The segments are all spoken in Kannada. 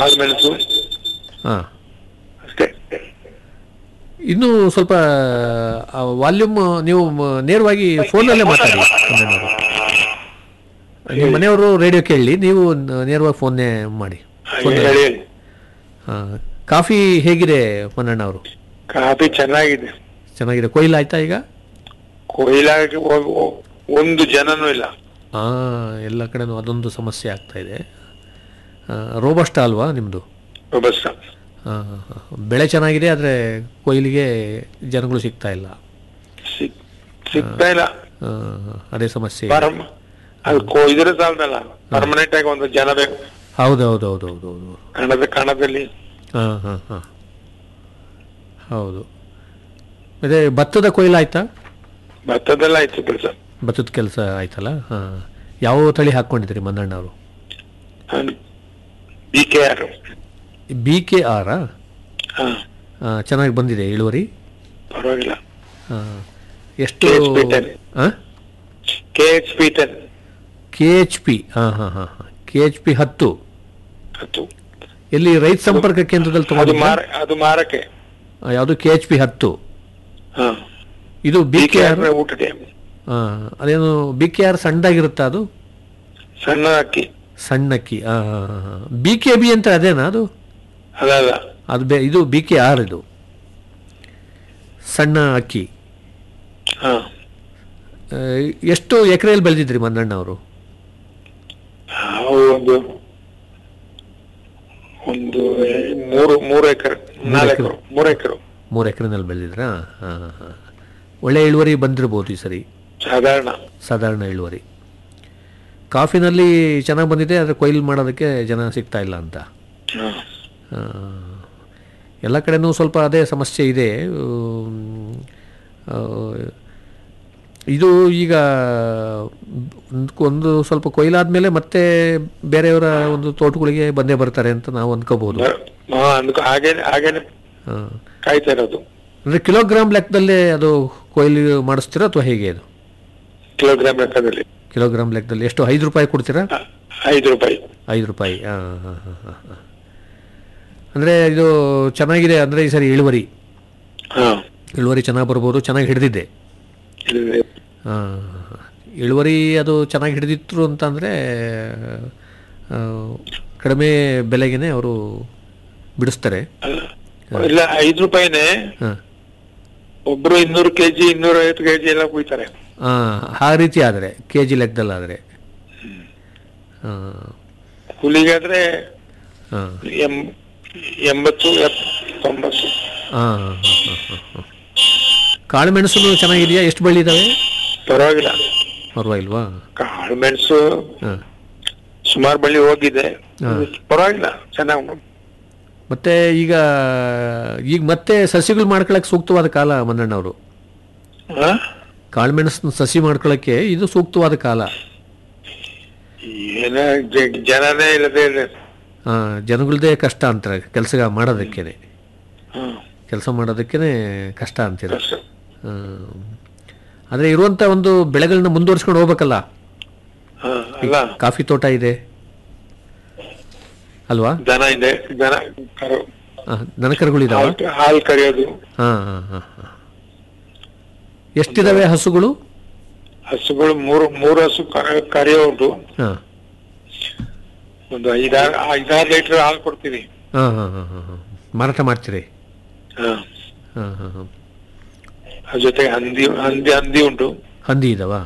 ಕಾಳುಮೆಣಸು ಹಾಂ ಅಷ್ಟೇ ಇನ್ನು ಸ್ವಲ್ಪ ವಾಲ್ಯೂಮ್ ನೀವು ಮ- ನೇರವಾಗಿ ಫೋನಲ್ಲೇ ಮಾತಾಡಿ ಮಂದಣ್ಣವರು ನಿಮ್ಮ ಮನೆಯವರು ರೇಡಿಯೋ ಕೇಳಿ ನೀವು ನ- ನೇರವಾಗಿ ಫೋನ್ನೇ ಮಾಡಿ ಹೇಳಿ ಹೇಳಿ. ಹಾಂ ಕಾಫಿ ಹೇಗಿದೆ ಮಂದಣ್ಣ ಅವರು ಕಾಫಿ ಚೆನ್ನಾಗಿದೆ ಚೆನ್ನಾಗಿದೆ ಕೊಯ್ಲು ಆಯ್ತಾ ಈಗ ಕೊಯ್ಲಾಗಿ ಹೋಗ್- ಹೋಗ್- ಒಂದು ಜನನೂ ಇಲ್ಲ ಹಾಂ ಎಲ್ಲ ಕಡೆನೂ ಅದೊಂದು ಸಮಸ್ಯೆ ಆಗ್ತಾ ಇದೆ ರೋಬಸ್ಟ ಅಲ್ವಾ ನಿಮ್ಮದು ಬಸ್ ಬೆಳೆ ಚೆನ್ನಾಗಿದೆ ಆದರೆ ಕೊಯ್ಲಿಗೆ ಜನಗಳು ಸಿಗ್ತಾ ಇಲ್ಲ ಸಿಗ್ತಾ ಇಲ್ಲ ಆ, ಅದೇ ಸಮಸ್ಯೆ ಪರಮ್ ಅದು ಕೊಯ್ದ್ರೆ ಸಾಲದಲ್ಲ ಪರ್ಮನೆಂಟ್ ಆಗಿ ಒಂದು ಜನ ಬೇಕು ಹೌದು ಹೌದು ಹೌದು ಹೌದು ಹೌದು ಕಣದ ಕಣದಲ್ಲಿ ಹಾಂ ಹಾಂ ಹಾಂ ಹೌದು ಅದೇ ಭತ್ತದ ಕೊಯ್ಲು ಆಯ್ತಾ ಭತ್ತದೆಲ್ಲ ಆಯ್ತು ಕೆಲಸ ಭತ್ತದ ಕೆಲಸ ಆಯ್ತಲ್ಲ ಹಾಂ ಯಾವ ತಳಿ ಹಾಕ್ಕೊಂಡಿದ್ದೀರಿ ಮಂದಣ್ಣ ಅವರು B K R B K ಆರಾ ಹಾ ಚೆನ್ನಾಗಿ ಬಂದಿದೆ ಇಳುವರಿ ಪರವಾಗಿಲ್ಲ ಆ, ಎಷ್ಟು KHP 10. ಹಾಂ K H P ten K H P ಹಾಂ ಹಾಂ ಹಾಂ ಹಾಂ ಕೆ ಎಚ್ ಪಿ ಹತ್ತು ಹತ್ತು ಎಲ್ಲಿ ರೈತ ಸಂಪರ್ಕ ಕೇಂದ್ರದಲ್ಲಿ ಅದು ತಗೊಂಡಿದ್ದ ಮಾರ ಅದು ಮಾರಕ್ಕೆ ಯಾವುದು ಕೆ ಎಚ್ ಪಿ ಹತ್ತು ಹಾ ಇದು B B K K R R ಊಟಕ್ಕೆ ಅದೇನು ಬಿ ಕೆ ಆರ್ ಸಣ್ಣದಾಗಿರುತ್ತಾ ಅದು ಸಣ್ಣ ಅಕ್ಕಿ ಸಣ್ಣಕ್ಕಿ ಬಿ ಕೆ ಬಿ ಅಂತ ಅದೇನಾ ಅದು ಅದಲ್ಲ ಅದು ಬೇ ಇದು ಬಿ ಕೆ ಆರ್ ಇದು ಸಣ್ಣ ಅಕ್ಕಿ ಹಾ ಆ, ಎಷ್ಟು ಎಕರೆಯಲ್ಲಿ ಬೆಳೆದಿದ್ರಿ ಮಂದಣ್ಣ ಅವರು ನಾವು ಒಂದು ಒಂದು ಮೂರು ಮೂರು ಎಕರೆ ನಾಲ್ಕು ಎಕರೆ ಮೂರು ಎಕರೆ ಮೂರು ಎಕರೆನಲ್ಲಿ ಬೆಳೆದಿದ್ರಾ ಹಾಂ ಹಾಂ ಒಳ್ಳೆ ಇಳುವರಿ ಬಂದಿರ್ಬೋದು ಈ ಸರಿ ಸಾಧಾರಣ ಸಾಧಾರಣ ಇಳುವರಿ ಕಾಫಿನಲ್ಲಿ ಚೆನ್ನಾಗಿ ಬಂದಿದೆ ಆದರೆ ಕೊಯ್ಲು ಮಾಡೋದಕ್ಕೆ ಜನ ಸಿಗ್ತಾ ಇಲ್ಲ ಅಂತ ಹಾ. ಆ, ಎಲ್ಲ ಕಡೆನೂ ಸ್ವಲ್ಪ ಅದೇ ಸಮಸ್ಯೆ ಇದೆ ಉಮ್, ಆ, ಇದು ಈಗ ಒಂದ್- ಒಂದು ಸ್ವಲ್ಪ ಕೊಯ್ಲಾದ್ಮೇಲೆ ಮತ್ತೆ ಬೇರೆಯವರ ಒಂದು ತೋಟಗಳಿಗೆ ಬಂದೇ ಬರ್ತಾರೆ ಅಂತ ನಾವು ಅನ್ಕೋಬಹುದು ಹಾ ಅಂದ್ಕೊ ಹಾಗೇನೆ ಹಾಗೇನೆ ಕಾಯ್ತಾ ಇರೋದು ಅಂದ್ರೆ ಕಿಲೋಗ್ರಾಮ್ ಲೆಕ್ಕದಲ್ಲೇ ಅದು ಕೊಯ್ಲು ಮಾಡಿಸ್ತೀರಾ ಅಥವಾ ಹೇಗೆ ಅದು ಕಿಲೋಗ್ರಾಮ್ ಲೆಕ್ಕದಲ್ಲಿ ಕಿಲೋಗ್ರಾಮ್ ಲೆಕ್ಕದಲ್ಲಿ ಎಷ್ಟು ಐದು ರೂಪಾಯಿ ಕೊಡ್ತೀರಾ ಐದು ರೂಪಾಯಿ ಐದು ರೂಪಾಯಿ ಹಾಂ ಹಾಂ ಹಾಂ ಹಾಂ ಹಾಂ ಅಂದರೆ ಇದು ಚೆನ್ನಾಗಿದೆ ಅಂದರೆ ಈ ಸರಿ ಇಳುವರಿ ಹಾ ಇಳುವರಿ ಚೆನ್ನಾಗಿ ಬರ್ಬೋದು ಚೆನ್ನಾಗಿ ಹಿಡಿದಿದೆ ಇದೆ. ಹಾಂ ಇಳುವರಿ ಅದು ಚೆನ್ನಾಗಿ ಹಿಡಿದಿತ್ತು ಅಂತಂದರೆ ಕಡಿಮೆ ಬೆಲೆಗೆ ಅವರು ಬಿಡಿಸ್ತಾರೆ ಇಲ್ಲ ಐದು ರೂಪಾಯಿನೇ ಹಾಂ ಒಬ್ರು ಇನ್ನೂರು ಕೆಜಿ ಇನ್ನೂರ ಐವತ್ತು ಕೆಜಿ ಎಲ್ಲ ಕುಯ್ತಾರೆ ಹಾಂ ಆ ರೀತಿ ಆದರೆ ಕೆ ಜಿ ಲೆಕ್ಕದಲ್ಲಾದರೆ ಹಾಂ ಕೂಲಿಗಾದ್ರೆ ಹಾಂ ಎಂ ಎಂಬತ್ತು ಎಪ್- ತೊಂಬತ್ತು ಹಾಂ ಹಾಂ ಹಾಂ ಹಾಂ ಕಾಳುಮೆಣಸು ಚೆನ್ನಾಗಿದೆಯಾ ಎಷ್ಟು ಬಳ್ಳಿ ಇದ್ದಾವೆ ಪರವಾಗಿಲ್ಲ ಪರವಾಗಿಲ್ವಾ ಕಾಳು ಮೆಣಸು ಹಾಂ ಸುಮಾರು ಬಳ್ಳಿ ಹೋಗಿದೆ ಹಾ. ಪರವಾಗಿಲ್ಲ ಚೆನ್ನಾಗಿ ಮತ್ತೆ ಈಗ ಈಗ ಮತ್ತೆ ಸಸಿಗಳು ಮಾಡ್ಕೊಳಕ್ಕೆ ಸೂಕ್ತವಾದ ಕಾಲ ಮಂದಣ್ಣವರು ಕಾಳುಮೆಣಸನ್ನ ಸಸಿ ಮಾಡ್ಕೊಳಕ್ಕೆ ಇದು ಸೂಕ್ತವಾದ ಕಾಲ ಏನ ಜ- ಜನನೇ ಇಲ್ಲದೆ ಇದೆ ಆ, ಜನಗಳದೇ ಕಷ್ಟ ಅಂತಾರೆ ಕೆಲಸ ಮಾಡೋದಕ್ಕೇನೆ ಹ್ಮ್. ಕೆಲಸ ಮಾಡೋದಕ್ಕೇನೆ ಕಷ್ಟ ಅಂತೀರ ಕಷ್ಟ. ಆದರೆ ಇರುವಂಥ ಒಂದು ಬೆಳೆಗಳನ್ನ ಮುಂದುವರ್ಸ್ಕೊಂಡು ಹೋಗ್ಬೇಕಲ್ಲ ಹಾ, ಅಲ್ಲ ಕಾಫಿ ತೋಟ ಇದೆ ಅಲ್ವಾ ದನ ಇದೆ ದನ ಕರು ಆ, ದನಕರುಗಳಿದಾವ ಹಾಲ್- ಹಾಲ್ ಕರಿಯೋದು ಹಾಂ ಹಾಂ ಹಾಂ ಹಾಂ ಎಷ್ಟಿದಾವೆ ಹಸುಗಳು ಹಸುಗಳು ಮೂರು ಮೂರು ಹಸು ಕರ- ಕರಿಯೋ ಉಂಟು ಹಾಂ ಒಂದು ಐದಾರು ಐದಾರು ಲೀಟರ್ ಹಾಲು ಕೊಡ್ತೀವಿ ಹಾಂ ಹಾಂ ಹಾಂ ಹಾಂ ಹಾಂ ಮಾರಾಟ ಮಾಡ್ತೀರಿ ಹಾ ಹಾಂ ಹಾಂ ಹಾಂ ಅದ್ರ ಜೊತೆಗೆ ಹಂದಿ ಹಂದಿ ಹಂದಿ ಉಂಟು ಹಂದಿ ಇದಾವ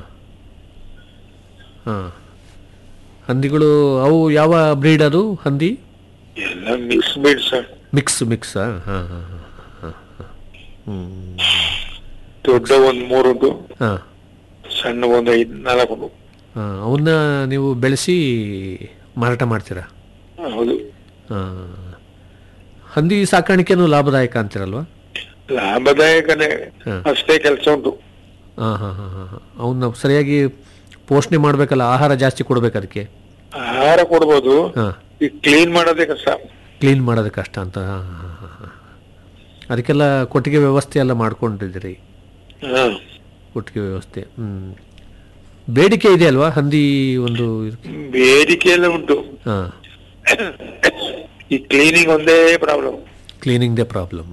ಹಾಂ ಹಂದಿಗಳು ಅವು ಯಾವ ಬ್ರೀಡ್ ಅದು ಹಂದಿ ಎಲ್ಲ ಮಿಕ್ಸ್ ಬೀಡ್ ಸರ್ ಮಿಕ್ಸ್ ಮಿಕ್ಸಾ ಹಾಂ ಹಾಂ ಹಾಂ ಹಾಂ ಹಾಂ ಹ್ಞೂ ದೊಡ್ಡ ಒಂದ್ ಮೂರು ಉಂಟು ಹಾಂ ಸಣ್ಣ ಒಂದು ಐದ್ ನಾಲ್ಕು ಉಂಟು ಹಾಂ ಅವನ್ನ ನೀವು ಬೆಳೆಸಿ ಮಾರಾಟ ಮಾಡ್ತೀರಾ ಹೌದು ಹಾಂ ಹಂದಿ ಸಾಕಾಣಿಕೆನೂ ಲಾಭದಾಯಕ ಅಂತೀರಲ್ವಾ ಲಾಭದಾಯಕನೇ ಹಾ. ಅಷ್ಟೇ ಕೆಲಸ ಉಂಟು ಹಾಂ ಹಾಂ ಹಾಂ ಹಾಂ ಹಾಂ ಅವನ್ನ ಸರಿಯಾಗಿ ಪೋಷಣೆ ಮಾಡಬೇಕಲ್ಲ ಆಹಾರ ಜಾಸ್ತಿ ಕೊಡ್ಬೇಕು ಅದಕ್ಕೆ ಆಹಾರ ಕೊಡ್ಬೋದು ಹಾಂ ಈ ಕ್ಲೀನ್ ಮಾಡೋದೇ ಕಷ್ಟ ಕ್ಲೀನ್ ಮಾಡೋದು ಕಷ್ಟ ಅಂತ ಹಾಂ ಹಾಂ ಹಾಂ ಹಾಂ ಅದಕ್ಕೆಲ್ಲ ಕೊಟ್ಟಿಗೆ ವ್ಯವಸ್ಥೆ ಎಲ್ಲ ಮಾಡ್ಕೊಂಡಿದ್ದೀರಿ ಹಾ ಕೊಟ್ಟಿಗೆ ವ್ಯವಸ್ಥೆ ಹ್ಞೂ ಬೇಡಿಕೆ ಇದೆ ಅಲ್ವಾ ಹಂದಿ ಒಂದು ಬೇಡಿಕೆ ಎಲ್ಲ ಉಂಟು ಹಾಂ ಈ ಕ್ಲೀನಿಂಗ್ ಒಂದೇ ಪ್ರಾಬ್ಲಮ್ ಕ್ಲೀನಿಂಗ್ದೇ ಪ್ರಾಬ್ಲಮ್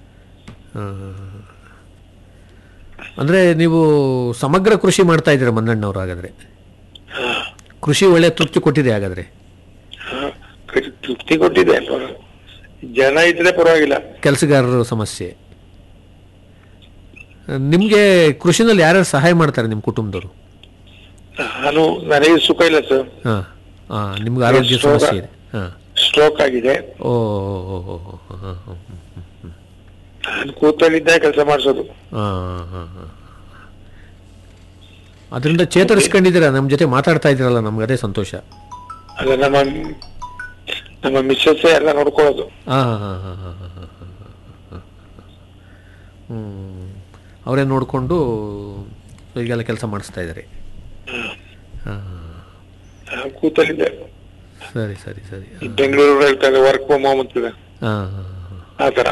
ಅಂದರೆ ನೀವು ಸಮಗ್ರ ಕೃಷಿ ಮಾಡ್ತಾ ಇದ್ದೀರಾ ಮಂದಣ್ಣವ್ರು ಹಾಗಾದರೆ ಕೃಷಿ ಒಳ್ಳೆ ತೃಪ್ತಿ ಕೊಟ್ಟಿದೆ ಹಾಗಾದರೆ ತೃಪ್ತಿ ಕೊಟ್ಟಿದೆ ಜನ ಇದ್ರೆ ಪರವಾಗಿಲ್ಲ ಕೆಲಸಗಾರರ ಸಮಸ್ಯೆ ನಿಮಗೆ ಕೃಷಿನಲ್ಲಿ ಯಾರ್ಯಾರು ಸಹಾಯ ಮಾಡ್ತಾರೆ ನಿಮ್ಮ ಕುಟುಂಬದವರು ನಾನು ನನಗೆ ಸುಖ ಇಲ್ಲ ಸರ್ ಹಾಂ ಹಾಂ ನಿಮ್ಗೆ ಆರೋಗ್ಯ ಸೋಗ. ಸಮಸ್ಯೆ ಇದೆ ಹಾಂ ಸ್ಟ್ರೋಕ್ ಆಗಿದೆ ಓ ಓ, ಓ, ಓ, ಹಾಂ ಹಾಂ ನಾನು ಕೂತಲ್ಲಿದ್ದೆ ಕೆಲಸ ಮಾಡಿಸೋದು ಅದರಿಂದ ಚೇತರಿಸ್ಕೊಂಡಿದ್ದೀರಾ ನಮ್ಮ ಜೊತೆ ಮಾತಾಡ್ತಾ ಇದ್ದೀರಲ್ಲ ನಮ್ಗೆ ಅದೇ ಸಂತೋಷ ಅದ ನಮ್ಮ ನಮ್ಮ ಮಿಸ್ಸಸ್ ಎಲ್ಲ ನೋಡ್ಕೊಳ್ಳೋದು ಹಾಂ ಹಾಂ ಹಾಂ ಹಾಂ ಹಾಂ ಹಾಂ ಹ್ಞೂ ಅವರೇ ನೋಡಿಕೊಂಡು ಈಗೆಲ್ಲ ಕೆಲಸ ಮಾಡಿಸ್ತಾ ಇದ್ದಾರೆ ಹಾಂ ನಾನು ಕೂತಲ್ಲಿದ್ದೆ ಸರಿ ಸರಿ ಸರಿ ಈ ಬೆಂಗಳೂರು ಹೇಳ್ತಾರೆ ವರ್ಕ್ ಫ್ರಮ್ ಹೋಮ್ ಅಂತಿದೆ ಹಾಂ ಹಾಂ ಆ ತರ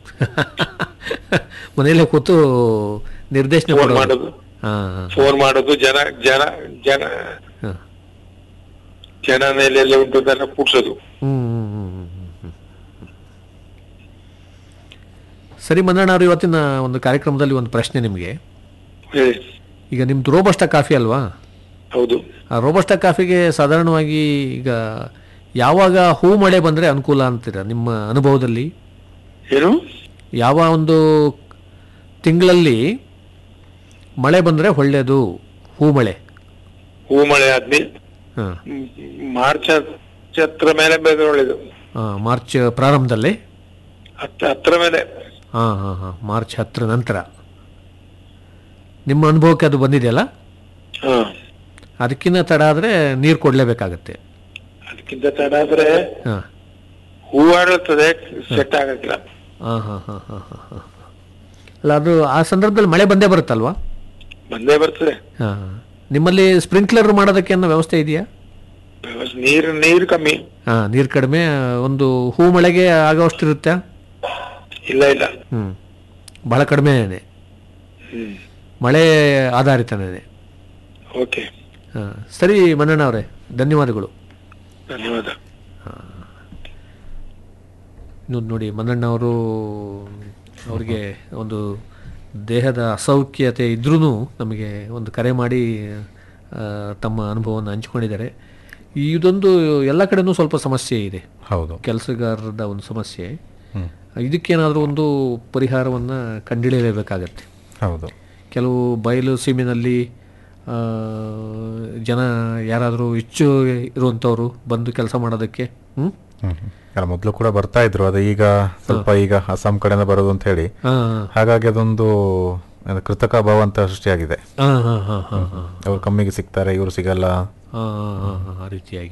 ಮನೆಯಲ್ಲೇ ಕೂತು ನಿರ್ದೇಶನ ಫೋನ್ ಕೊಡೋದು ಮಾಡೋದು ಹಾಂ ಹಾಂ ಫೋನ್ ಮಾಡೋದು ಜನ ಜನ ಜನ ಹಾಂ ಜನ ಎಲ್ಲೆಲ್ಲ ಉಂಟು ಅದನ್ನ ಕೂಡ್ಸೋದು ಹ್ಞೂ ಹ್ಞೂ ಹ್ಞೂ ಹ್ಞೂ ಹ್ಞೂ ಸರಿ ಮಂದಣ್ಣ ಅವರು ಇವತ್ತಿನ ಒಂದು ಕಾರ್ಯಕ್ರಮದಲ್ಲಿ ಒಂದು ಪ್ರಶ್ನೆ ನಿಮಗೆ ಹೇಳಿ ಈಗ ನಿಮ್ದು ರೋಬಸ್ಟ ಕಾಫಿ ಅಲ್ವಾ ಹೌದು ಆ ರೋಬಸ್ಟ ಕಾಫಿಗೆ ಸಾಧಾರಣವಾಗಿ ಈಗ ಯಾವಾಗ ಹೂ ಮಳೆ ಬಂದರೆ ಅನುಕೂಲ ಅಂತೀರ ನಿಮ್ಮ ಅನುಭವದಲ್ಲಿ ಏನು ಯಾವ ಒಂದು ತಿಂಗಳಲ್ಲಿ ಮಳೆ ಬಂದರೆ ಒಳ್ಳೆಯದು ಹೂ ಮಳೆ ಹೂ ಮಳೆ ಆದ್ಮೇಲೆ ಹಾಂ ಮಾರ್ಚ್ ಹತ್ರ ಮೇಲೆ ಬೆಳೆದ್ರೆ ಒಳ್ಳೇದು ಮಾರ್ಚ್ ಪ್ರಾರಂಭದಲ್ಲಿ ಹತ್ತ ಹತ್ರ ಮೇಲೆ ಹಾಂ ಹಾಂ ಹಾಂ ಮಾರ್ಚ್ ಹತ್ತರ ನಂತರ ನಿಮ್ಮ ಅನುಭವಕ್ಕೆ ಅದು ಬಂದಿದೆಯಲ್ಲ ಹಾ ಅದಕ್ಕಿಂತ ತಡ ಆದರೆ ನೀರು ಕೊಡಲೇಬೇಕಾಗತ್ತೆ ಅದಕ್ಕಿಂತ ತಡ ಆದ್ರೆ ಹಾಂ ಹೂ ಆಡುತ್ತದೆ ಸೆಟ್ ಆಗಕ್ಕಿಲ್ಲ ಹಾಂ ಹಾಂ ಹಾಂ ಹಾಂ ಹಾಂ ಹಾಂ ಅಲ್ಲ ಅದು ಆ ಸಂದರ್ಭದಲ್ಲಿ ಮಳೆ ಬಂದೇ ಬರುತ್ತಲ್ವಾ ಬಂದೇ ಬರ್ತದೆ ಹಾಂ ನಿಮ್ಮಲ್ಲಿ ಸ್ಪ್ರಿಂಕ್ಲರ್ ಮಾಡೋದಕ್ಕೆ ಅನ್ನೋ ವ್ಯವಸ್ಥೆ ಇದೆಯಾ ವ್ಯವಸ್ಥೆ ನೀರು ನೀರು ಕಮ್ಮಿ ಹಾಂ ನೀರು ಕಡಿಮೆ ಒಂದು ಹೂ ಮಳೆಗೆ ಆಗೋಷ್ಟು ಇರುತ್ತೆ ಇಲ್ಲ ಇಲ್ಲ ಹ್ಞೂ ಭಾಳ ಕಡಿಮೆನೇ ಹ್ಮ್ ಮಳೆ ಆಧಾರಿತನೇ ಓಕೆ ಹಾಂ ಸರಿ ಮನ್ನಣ್ಣ ಅವರೇ ಧನ್ಯವಾದಗಳು ಧನ್ಯವಾದ ಇನ್ನು ನೋಡಿ ಮನ್ನಣ್ಣ ಅವರು ಅವರಿಗೆ ಒಂದು ದೇಹದ ಅಸೌಖ್ಯತೆ ಇದ್ರೂ ನಮಗೆ ಒಂದು ಕರೆ ಮಾಡಿ ಆ, ತಮ್ಮ ಅನುಭವವನ್ನು ಹಂಚ್ಕೊಂಡಿದ್ದಾರೆ ಇದೊಂದು ಎಲ್ಲ ಕಡೆನೂ ಸ್ವಲ್ಪ ಸಮಸ್ಯೆ ಇದೆ ಹೌದು ಕೆಲಸಗಾರರದ ಒಂದು ಸಮಸ್ಯೆ ಹ್ಮ್. ಇದಕ್ಕೇನಾದರೂ ಒಂದು ಪರಿಹಾರವನ್ನು ಕಂಡುಹಿಡಿಯಲೇಬೇಕಾಗತ್ತೆ ಹೌದು ಕೆಲವು ಬಯಲು ಸೀಮೆನಲ್ಲಿ ಆ, ಜನ ಯಾರಾದರೂ ಹೆಚ್ಚು ಇರುವಂಥವ್ರು ಬಂದು ಕೆಲಸ ಮಾಡೋದಕ್ಕೆ ಹ್ಞೂ ಹ್ಮ್ ಹ್ಮ್. ಅಲ್ಲ ಮೊದಲು ಕೂಡ ಬರ್ತಾ ಇದ್ರು ಅದು ಈಗ ಸ್ವಲ್ಪ ಈಗ ಅಸ್ಸಾಂ ಕಡೆಯಿಂದ ಬರೋದು ಅಂತ ಹೇಳಿ ಹಾಂ ಹಾಗಾಗಿ ಅದೊಂದು ಏನು ಕೃತಕ ಭಾವ ಅಂತ ಸೃಷ್ಟಿಯಾಗಿದೆ ಹಾಂ ಹಾಂ ಹಾಂ ಹಾಂ ಹಾಂ ಅವ್ರು ಕಮ್ಮಿಗೆ ಸಿಗ್ತಾರೆ ಇವರು ಸಿಗಲ್ಲ ಹಾಂ ಹಾಂ ಹಾಂ ಆ ರೀತಿಯಾಗಿ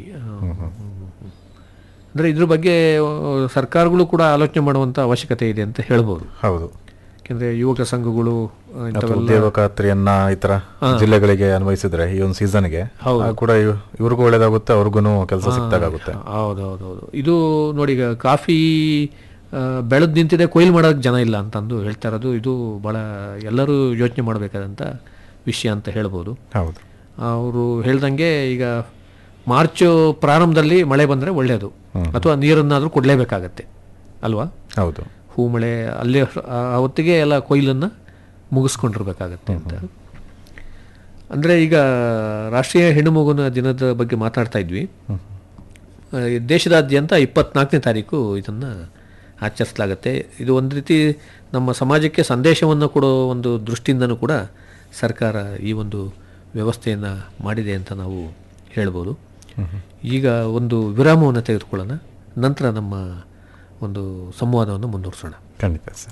ಅಂದರೆ ಇದ್ರ ಬಗ್ಗೆ ಆ, ಸರ್ಕಾರಗಳು ಕೂಡ ಆಲೋಚನೆ ಮಾಡುವಂಥ ಅವಶ್ಯಕತೆ ಇದೆ ಅಂತ ಹೇಳ್ಬೋದು ಹೌದು ಯಾಕೆಂದರೆ ಯುವಕ ಸಂಘಗಳು ಆ, ಅಥವಾ ಇಂಥವೆಲ್ಲ ಉದ್ಯೋಗ ಖಾತ್ರಿಯನ್ನ ಈ ತರ ಜಿಲ್ಲೆಗಳಿಗೆ ಅನ್ವಯಿಸಿದ್ರೆ ಈ ಒಂದು ಸೀಸನ್ಗೆ ಹೌದು. ಕೂಡ ಇವ್- ಇವ್ರಿಗೂ ಒಳ್ಳೇದಾಗುತ್ತೆ ಅವ್ರಿಗೂ ಕೆಲಸ ಸಿಕ್ತಾಗುತ್ತೆ ಹೌದು ಹೌದು ಹೌದು ಇದು ನೋಡಿ ಈಗ ಕಾಫಿ ಬೆಳೆದು ನಿಂತಿದೆ ಕೊಯ್ಲು ಮಾಡೋಕ್ಕೆ ಜನ ಇಲ್ಲ ಅಂತಂದು ಹೇಳ್ತಾ ಇರೋದು ಇದು ಭಾಳ ಎಲ್ಲರೂ ಯೋಚನೆ ಮಾಡಬೇಕಾದಂಥ ವಿಷಯ ಅಂತ ಹೇಳ್ಬೋದು ಹೌದು ಅವರು ಹೇಳ್ದಂಗೆ ಈಗ ಮಾರ್ಚ್ ಪ್ರಾರಂಭದಲ್ಲಿ ಮಳೆ ಬಂದರೆ ಒಳ್ಳೆಯದು ಅಥವಾ ನೀರನ್ನಾದರೂ ಕೊಡಲೇಬೇಕಾಗತ್ತೆ ಅಲ್ವಾ ಹೌದು ಹೂ ಮಳೆ ಅಲ್ಲೇ ಆ ಆ ಹೊತ್ತಿಗೆ ಎಲ್ಲ ಕೊಯ್ಲನ್ನು ಮುಗಿಸ್ಕೊಂಡಿರ್ಬೇಕಾಗತ್ತೆ ಅಂತ ಅಂದರೆ ಈಗ ರಾಷ್ಟ್ರೀಯ ಹೆಣ್ಣು ಮಗುನ ದಿನದ ಬಗ್ಗೆ ಮಾತಾಡ್ತಾ ಇದ್ವಿ ಆ, ಈ ದೇಶದಾದ್ಯಂತ ಇಪ್ಪತ್ನಾಲ್ಕನೇ ತಾರೀಕು ಇದನ್ನು ಆಚರಿಸಲಾಗುತ್ತೆ ಇದು ಒಂದು ರೀತಿ ನಮ್ಮ ಸಮಾಜಕ್ಕೆ ಸಂದೇಶವನ್ನು ಕೊಡೋ ಒಂದು ದೃಷ್ಟಿಯಿಂದನೂ ಕೂಡ ಸರ್ಕಾರ ಈ ಒಂದು ವ್ಯವಸ್ಥೆಯನ್ನು ಮಾಡಿದೆ ಅಂತ ನಾವು ಹೇಳ್ಬೋದು ಈಗ ಒಂದು ವಿರಾಮವನ್ನು ತೆಗೆದುಕೊಳ್ಳೋಣ ನಂತರ ನಮ್ಮ ಒಂದು ಸಂವಾದವನ್ನು ಮುಂದುವರಿಸೋಣ ಖಂಡಿತ ಸರ್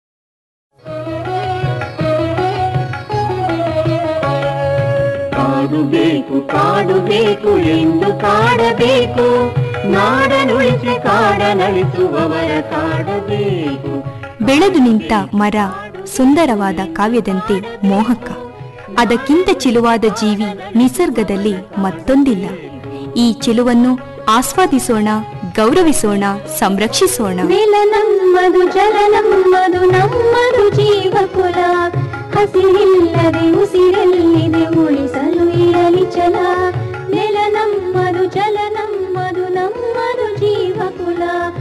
ಕಾಡುಬೇಕು ಕಾಡುಬೇಕು ಎಂದು ಕಾಡಬೇಕು ನಾಡನುಳಿಸಿ ಕಾಡನಳಿಸುವವರ ಕಾಡಬೇಕು ಬೆಳೆದು ನಿಂತ ಮರ ಸುಂದರವಾದ ಕಾವ್ಯದಂತೆ ಮೋಹಕ ಅದಕ್ಕಿಂತ ಚಿಲುವಾದ ಜೀವಿ ನಿಸರ್ಗದಲ್ಲಿ ಮತ್ತೊಂದಿಲ್ಲ ಈ ಚಿಲುವನ್ನು ಆಸ್ವಾದಿಸೋಣ ಗೌರವಿಸೋಣ ಸಂರಕ್ಷಿಸೋಣ ನೆಲ ನಮ್ಮದು ಜಲ ನಮ್ಮದು ನಮ್ಮದು ಜೀವಕುಲ ಹಸಿರಿಲ್ಲದೆ ಉಸಿರೆಲ್ಲಿದೆ ಉಳಿಸಲು ಇರಲಿ ಛಲ ನೆಲ ನಮ್ಮದು ಜಲ ನಮ್ಮದು ನಮ್ಮದು ಜೀವಕುಲ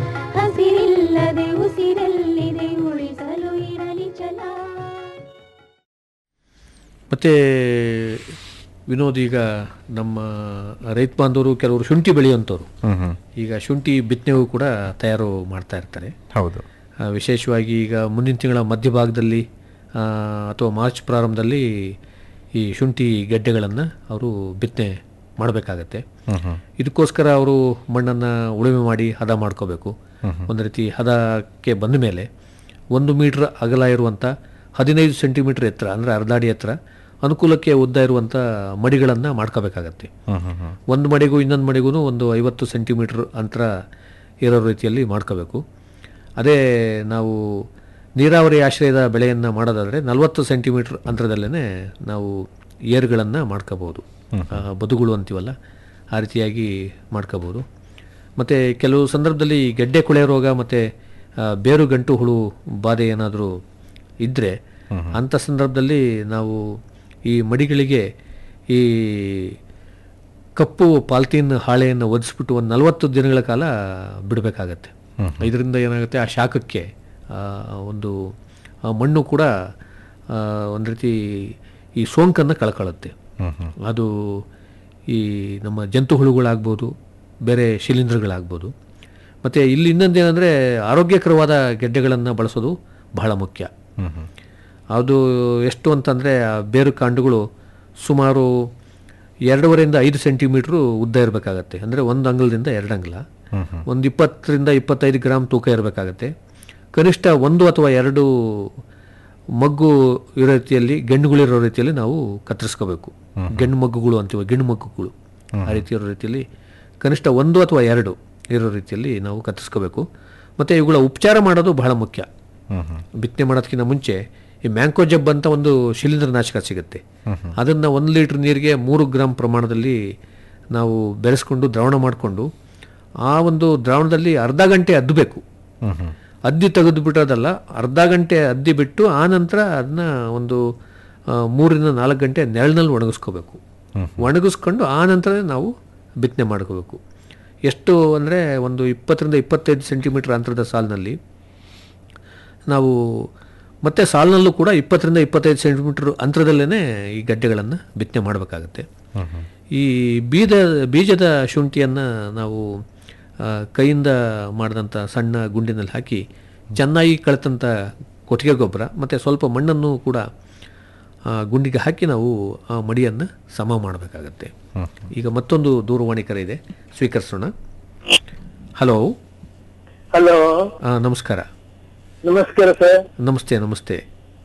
ಮತ್ತು ವಿನೋದ್ ಈಗ ನಮ್ಮ ರೈತ ಬಾಂಧವರು ಕೆಲವರು ಶುಂಠಿ ಬೆಳೆಯುವಂಥವ್ರು ಹ್ಮ್ ಹ್ಮ್ ಈಗ ಶುಂಠಿ ಬಿತ್ತನೆಗೂ ಕೂಡ ತಯಾರು ಮಾಡ್ತಾ ಇರ್ತಾರೆ ಹೌದು ಆ, ವಿಶೇಷವಾಗಿ ಈಗ ಮುಂದಿನ ತಿಂಗಳ ಮಧ್ಯಭಾಗದಲ್ಲಿ ಆ, ಅಥವಾ ಮಾರ್ಚ್ ಪ್ರಾರಂಭದಲ್ಲಿ ಈ ಶುಂಠಿ ಗೆಡ್ಡೆಗಳನ್ನು ಅವರು ಬಿತ್ತನೆ ಮಾಡಬೇಕಾಗತ್ತೆ ಹ್ಮ್ ಹ್ಮ್ ಇದಕ್ಕೋಸ್ಕರ ಅವರು ಮಣ್ಣನ್ನು ಉಳುಮೆ ಮಾಡಿ ಹದ ಮಾಡ್ಕೋಬೇಕು ಒಂದು ರೀತಿ ಹದಕ್ಕೆ ಬಂದ ಮೇಲೆ ಒಂದು ಮೀಟ್ರ್ ಅಗಲ ಇರುವಂಥ ಹದಿನೈದು ಸೆಂಟಿಮೀಟ್ರ್ ಎತ್ತರ ಅಂದರೆ ಅರ್ಧ ಅಡಿ ಎತ್ತರ ಅನುಕೂಲಕ್ಕೆ ಉದ್ದ ಇರುವಂಥ ಮಡಿಗಳನ್ನು ಮಾಡ್ಕೋಬೇಕಾಗತ್ತೆ ಹ್ಮ್ ಹ್ಮ್ ಹ್ಮ್ ಒಂದು ಮಡಿಗೂ ಇನ್ನೊಂದು ಮಡಿಗೂ ಒಂದು ಐವತ್ತು ಸೆಂಟಿಮೀಟ್ರ್ ಅಂತರ ಇರೋ ರೀತಿಯಲ್ಲಿ ಮಾಡ್ಕೋಬೇಕು ಅದೇ ನಾವು ನೀರಾವರಿ ಆಶ್ರಯದ ಬೆಳೆಯನ್ನು ಮಾಡೋದಾದರೆ ನಲವತ್ತು ಸೆಂಟಿಮೀಟ್ರ್ ಅಂತರದಲ್ಲೇ ನಾವು ಏರುಗಳನ್ನು ಮಾಡ್ಕೋಬೋದು ಆ, ಬದುಗಳು ಅಂತೀವಲ್ಲ ಆ ರೀತಿಯಾಗಿ ಮಾಡ್ಕೋಬೋದು ಮತ್ತು ಕೆಲವು ಸಂದರ್ಭದಲ್ಲಿ ಈ ಗೆಡ್ಡೆ ಕೊಳೆ ರೋಗ ಮತ್ತು ಬೇರು ಗಂಟು ಹುಳು ಬಾಧೆ ಏನಾದರೂ ಇದ್ದರೆ ಅಂಥ ಸಂದರ್ಭದಲ್ಲಿ ನಾವು ಈ ಮಡಿಗಳಿಗೆ ಈ ಕಪ್ಪು ಪಾಲ್ತೀನ್ ಹಾಳೆಯನ್ನು ಒದಿಸ್ಬಿಟ್ಟು ಒಂದು ನಲವತ್ತು ದಿನಗಳ ಕಾಲ ಬಿಡಬೇಕಾಗತ್ತೆ ಇದರಿಂದ ಏನಾಗುತ್ತೆ ಆ ಶಾಖಕ್ಕೆ ಆ, ಒಂದು ಆ ಮಣ್ಣು ಕೂಡ ಆ, ಒಂದು ರೀತಿ ಈ ಸೋಂಕನ್ನು ಕಳ್ಕೊಳ್ಳುತ್ತೆ ಅದು ಈ ನಮ್ಮ ಜಂತು ಹುಳುಗಳಾಗ್ಬೋದು ಬೇರೆ ಶಿಲೀಂಧ್ರಗಳಾಗ್ಬೋದು ಮತ್ತು ಇಲ್ಲಿ ಇನ್ನೊಂದು ಏನಂದರೆ ಆರೋಗ್ಯಕರವಾದ ಗೆಡ್ಡೆಗಳನ್ನು ಬಳಸೋದು ಬಹಳ ಮುಖ್ಯ ಹ್ಮ್ ಹ್ಮ್ ಅದು ಎಷ್ಟು ಅಂತಂದರೆ ಆ ಬೇರು ಕಾಂಡಗಳು ಸುಮಾರು ಎರಡೂವರೆಯಿಂದ ಐದು ಸೆಂಟಿಮೀಟ್ರು ಉದ್ದ ಇರಬೇಕಾಗತ್ತೆ ಅಂದರೆ ಒಂದು ಅಂಗಲದಿಂದ ಎರಡು ಅಂಗಲ ಒಂದು ಇಪ್ಪತ್ತರಿಂದ ಇಪ್ಪತ್ತೈದು ಗ್ರಾಮ್ ತೂಕ ಇರಬೇಕಾಗತ್ತೆ ಕನಿಷ್ಠ ಒಂದು ಅಥವಾ ಎರಡು ಮಗ್ಗು ಇರೋ ರೀತಿಯಲ್ಲಿ ಗೆಣ್ಣುಗಳಿರೋ ರೀತಿಯಲ್ಲಿ ನಾವು ಕತ್ತರಿಸ್ಕೋಬೇಕು ಗೆಣ್ಣು ಮಗ್ಗುಗಳು ಅಂತೀವಿ ಗೆಣ್ಣು ಮಗ್ಗುಗಳು ಆ ರೀತಿ ಇರೋ ರೀತಿಯಲ್ಲಿ ಕನಿಷ್ಠ ಒಂದು ಅಥವಾ ಎರಡು ಇರೋ ರೀತಿಯಲ್ಲಿ ನಾವು ಕತ್ತರಿಸ್ಕೋಬೇಕು ಮತ್ತು ಇವುಗಳ ಉಪಚಾರ ಮಾಡೋದು ಬಹಳ ಮುಖ್ಯ ಹ್ಮ್ ಹ್ಮ್ ಬಿತ್ತನೆ ಮಾಡೋದಕ್ಕಿಂತ ಮುಂಚೆ ಈ ಮ್ಯಾಂಕೋ ಜಬ್ ಅಂತ ಒಂದು ಶಿಲೀಂಧ್ರನಾಶಕ ಸಿಗುತ್ತೆ ಅದನ್ನು ಒಂದು ಲೀಟ್ರ್ ನೀರಿಗೆ ಮೂರು ಗ್ರಾಮ್ ಪ್ರಮಾಣದಲ್ಲಿ ನಾವು ಬೆರೆಸ್ಕೊಂಡು ದ್ರಾವಣ ಮಾಡಿಕೊಂಡು ಆ ಒಂದು ದ್ರಾವಣದಲ್ಲಿ ಅರ್ಧ ಗಂಟೆ ಅದ್ದಬೇಕು ಹ್ಮ್ ಹ್ಮ್ ಅದ್ದಿ ತೆಗೆದು ಬಿಟ್ಟೋದಲ್ಲ ಅರ್ಧ ಗಂಟೆ ಅದ್ದಿ ಬಿಟ್ಟು ಆ ನಂತರ ಅದನ್ನ ಒಂದು ಆ, ಮೂರರಿಂದ ನಾಲ್ಕು ಗಂಟೆ ನೆರಳಿನಲ್ಲಿ ಒಣಗಿಸ್ಕೋಬೇಕು ಒಣಗಿಸ್ಕೊಂಡು ಆ ನಂತರ ನಾವು ಬಿತ್ತನೆ ಮಾಡ್ಕೋಬೇಕು ಎಷ್ಟು ಅಂದರೆ ಒಂದು ಇಪ್ಪತ್ತರಿಂದ ಇಪ್ಪತ್ತೈದು ಸೆಂಟಿಮೀಟರ್ ಅಂತರದ ಸಾಲಿನಲ್ಲಿ ನಾವು ಮತ್ತೆ ಸಾಲಿನಲ್ಲೂ ಕೂಡ ಇಪ್ಪತ್ತರಿಂದ ಇಪ್ಪತ್ತೈದು ಸೆಂಟಿಮೀಟರ್ ಅಂತರದಲ್ಲೇ ಈ ಗಡ್ಡೆಗಳನ್ನು ಬಿತ್ತನೆ ಮಾಡಬೇಕಾಗತ್ತೆ ಈ ಬೀಜ ಬೀಜದ ಶುಂಠಿಯನ್ನು ನಾವು ಆ, ಕೈಯಿಂದ ಮಾಡಿದಂಥ ಸಣ್ಣ ಗುಂಡಿನಲ್ಲಿ ಹಾಕಿ ಚೆನ್ನಾಗಿ ಕಳೆತಂಥ ಕೊಟ್ಟಿಗೆ ಗೊಬ್ಬರ ಮತ್ತು ಸ್ವಲ್ಪ ಮಣ್ಣನ್ನು ಕೂಡ ಆ, ಗುಂಡಿಗೆ ಹಾಕಿ ನಾವು ಆ ಮಡಿಯನ್ನು ಸಮ ಮಾಡಬೇಕಾಗತ್ತೆ ಈಗ ಮತ್ತೊಂದು ದೂರವಾಣಿ ಕರೆ ಇದೆ ಸ್ವೀಕರಿಸೋಣ ಹಲೋ ಹಲೋ ನಮಸ್ಕಾರ ನಮಸ್ಕಾರ ಸರ್ ನಮಸ್ತೆ ನಮಸ್ತೆ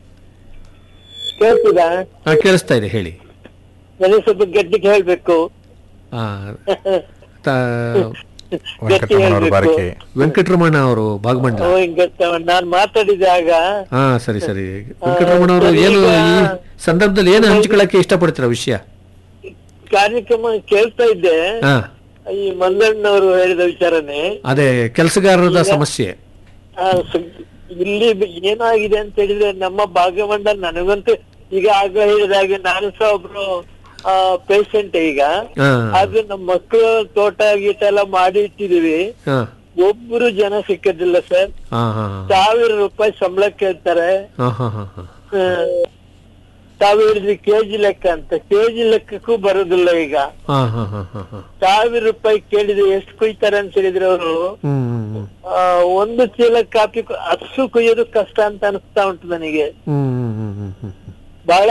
ಕೇಳ್ತಿದಾ ಹಾಂ ಕೇಳಿಸ್ತಾ ಇದೆ ಹೇಳಿ ನನಗೆ ಸ್ವಲ್ಪ ಗಟ್ಟಿಗೆ ಹೇಳ್ಬೇಕು ಆ, ತ- ವೆಂಕಟರಮಣವ್ರ ಬಾರಿಕೆ ವೆಂಕಟರಮಣ ಅವರು ಭಾಗಮಂಡಲ ಓ, ಹಿಂಗ್ ಗೊತ್ತಾ? ನಾನ್ ಮಾತಾಡಿದಾಗ ಹಾ ಸರಿ ಸರಿ ವೆಂಕಟರಮಣ ಅವರು ಏನು ಈ ಸಂದರ್ಭದಲ್ಲಿ ಏನು ಹಂಚ್ಕೊಳ್ಳಕ್ಕೆ ಇಷ್ಟಪಡ್ತೀರಾ ವಿಷಯ ಕಾರ್ಯಕ್ರಮ ಕೇಳ್ತಾ ಇದ್ದೆ ಹಾ ಈ ಮಂದಣ್ಣವರು ಹೇಳಿದ ವಿಚಾರನೆ ಅದೇ ಕೆಲಸಗಾರರ ಸಮಸ್ಯೆ ಆ, ಸ- ಇಲ್ಲಿ ಬ- ಏನಾಗಿದೆ ಅಂತ ಹೇಳಿದ್ರೆ ನಮ್ಮ ಭಾಗಮಂಡಲ ನನಗಂತೂ ಈಗ ಆಗ ಹೇಳಿದ ಹಾಗೆ ನಾನು ಸಹ ಒಬ್ರು ಪೇಷಂಟ್ ಈಗ ಹಾ ಆದ್ರೆ ನಮ್ಮ ಮಕ್ಕಳು ತೋಟ ಗೀಟ ಎಲ್ಲ ಮಾಡಿ ಇಟ್ಟಿದೀವಿ ಹಾ ಒಬ್ರು ಜನ ಸಿಕ್ಕದಿಲ್ಲ ಸರ್ ಹಾ ಹಾ ಸಾವಿರ ರೂಪಾಯಿ ಸಂಬಳ ಕೇಳ್ತಾರೆ ಹಾ ಹಾ ಹಾ ಹಾ ಆ, ತಾವು ಹೇಳಿದ್ರಿ ಕೆಜಿ ಲೆಕ್ಕ ಅಂತ ಕೆಜಿ ಲೆಕ್ಕಕ್ಕೂ ಬರೋದಿಲ್ಲ ಈಗ ಹಾ ಹಾ ಹಾ ಹಾ ಹಾ ಸಾವಿರ ರೂಪಾಯಿ ಕೇಳಿದ್ರೆ ಎಷ್ಟು ಕುಯ್ತಾರೆ ಅಂತ ಹೇಳಿದ್ರೆ ಅವರು ಹ್ಮ್ ಹ್ಮ್ ಒಂದು ಚೀಲ ಕಾಫಿ ಕು- ಅಷ್ಟು ಕುಯ್ಯೋದು ಕಷ್ಟ ಅಂತ ಅನಿಸ್ತಾ ಉಂಟು ನನಗೆ ಹ್ಮ್ ಹ್ಮ್ ಹ್ಮ್ ಹ್ಮ್ ಹ್ಮ್ ಬಹಳ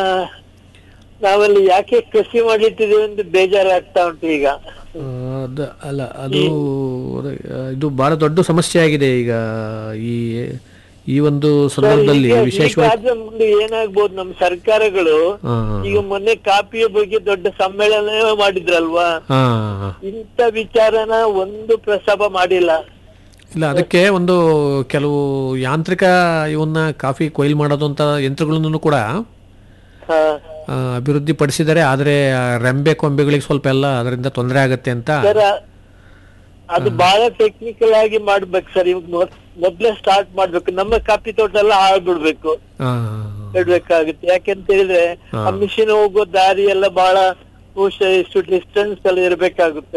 ನಾವಲ್ಲಿ ಯಾಕೆ ಕೃಷಿ ಮಾಡಿಟ್ಟಿದೀವಿ ಅಂತ ಬೇಜಾರಾಗ್ತಾ ಉಂಟು ಈಗ ಆ, ಅದ ಅಲ್ಲ ಅದು ಅದೇ, ಆ, ಇದು ಬಹಳ ದೊಡ್ಡ ಸಮಸ್ಯೆ ಆಗಿದೆ ಈಗ ಈ ಈ ಒಂದು ಸಂದರ್ಭದಲ್ಲಿ ಈಗ- ವಿಶೇಷವಾಗಿ ಈಗಾದ್ರೆ ಮುಂದೆ ಏನಾಗ್ಬೋದು ನಮ್ಮ ಸರ್ಕಾರಗಳು ಹಾ ಹಾ ಈಗ ಮೊನ್ನೆ ಕಾಫಿಯ ಬಗ್ಗೆ ದೊಡ್ಡ ಸಮ್ಮೇಳನ ಮಾಡಿದ್ರಲ್ವಾ ಹಾ ಹಾ ಇಂಥ ವಿಚಾರನ ಒಂದು ಪ್ರಸ್ತಾಪ ಮಾಡಿಲ್ಲ ಇಲ್ಲ ಅದಕ್ಕೆ ಒಂದು ಕೆಲವು ಯಾಂತ್ರಿಕ ಇವನ್ನ ಕಾಫಿ ಕೊಯ್ಲು ಮಾಡೋದು ಅಂತ ಯಂತ್ರಗಳನ್ನು ಕೂಡ ಹಾ ಆ, ಅಭಿವೃದ್ಧಿ ಪಡಿಸಿದ್ದಾರೆ ಆದರೆ ಆ ರೆಂಬೆ ಕೊಂಬೆಗಳಿಗೆ ಸ್ವಲ್ಪ ಎಲ್ಲ ಅದರಿಂದ ತೊಂದರೆ ಆಗತ್ತೆ ಅಂತ ಸರ್ ಅದು ಬಹಳ ಟೆಕ್ನಿಕಲ್ ಆಗಿ ಮಾಡ್ಬೇಕು ಸರ್ ಇವಾಗ ಮೊದ್- ಮೊದ್ಲೇ ಸ್ಟಾರ್ಟ್ ಮಾಡ್ಬೇಕು ನಮ್ಮ ಕಾಫಿ ತೋಟ ಎಲ್ಲ ಹಾಳ್ಬಿಡ್ಬೇಕು ಆ, ಇಡ್ಬೇಕಾಗುತ್ತೆ ಯಾಕೆಂತ ಹೇಳಿದ್ರೆ ಆ ಮಿಷಿನ್ ಹೋಗೋ ದಾರಿ ಎಲ್ಲ ಬಹಳ ಬಹುಶಃ ಇಷ್ಟು ಡಿಸ್ಟೆನ್ಸ್ ಎಲ್ಲ ಇರ್ಬೇಕಾಗುತ್ತೆ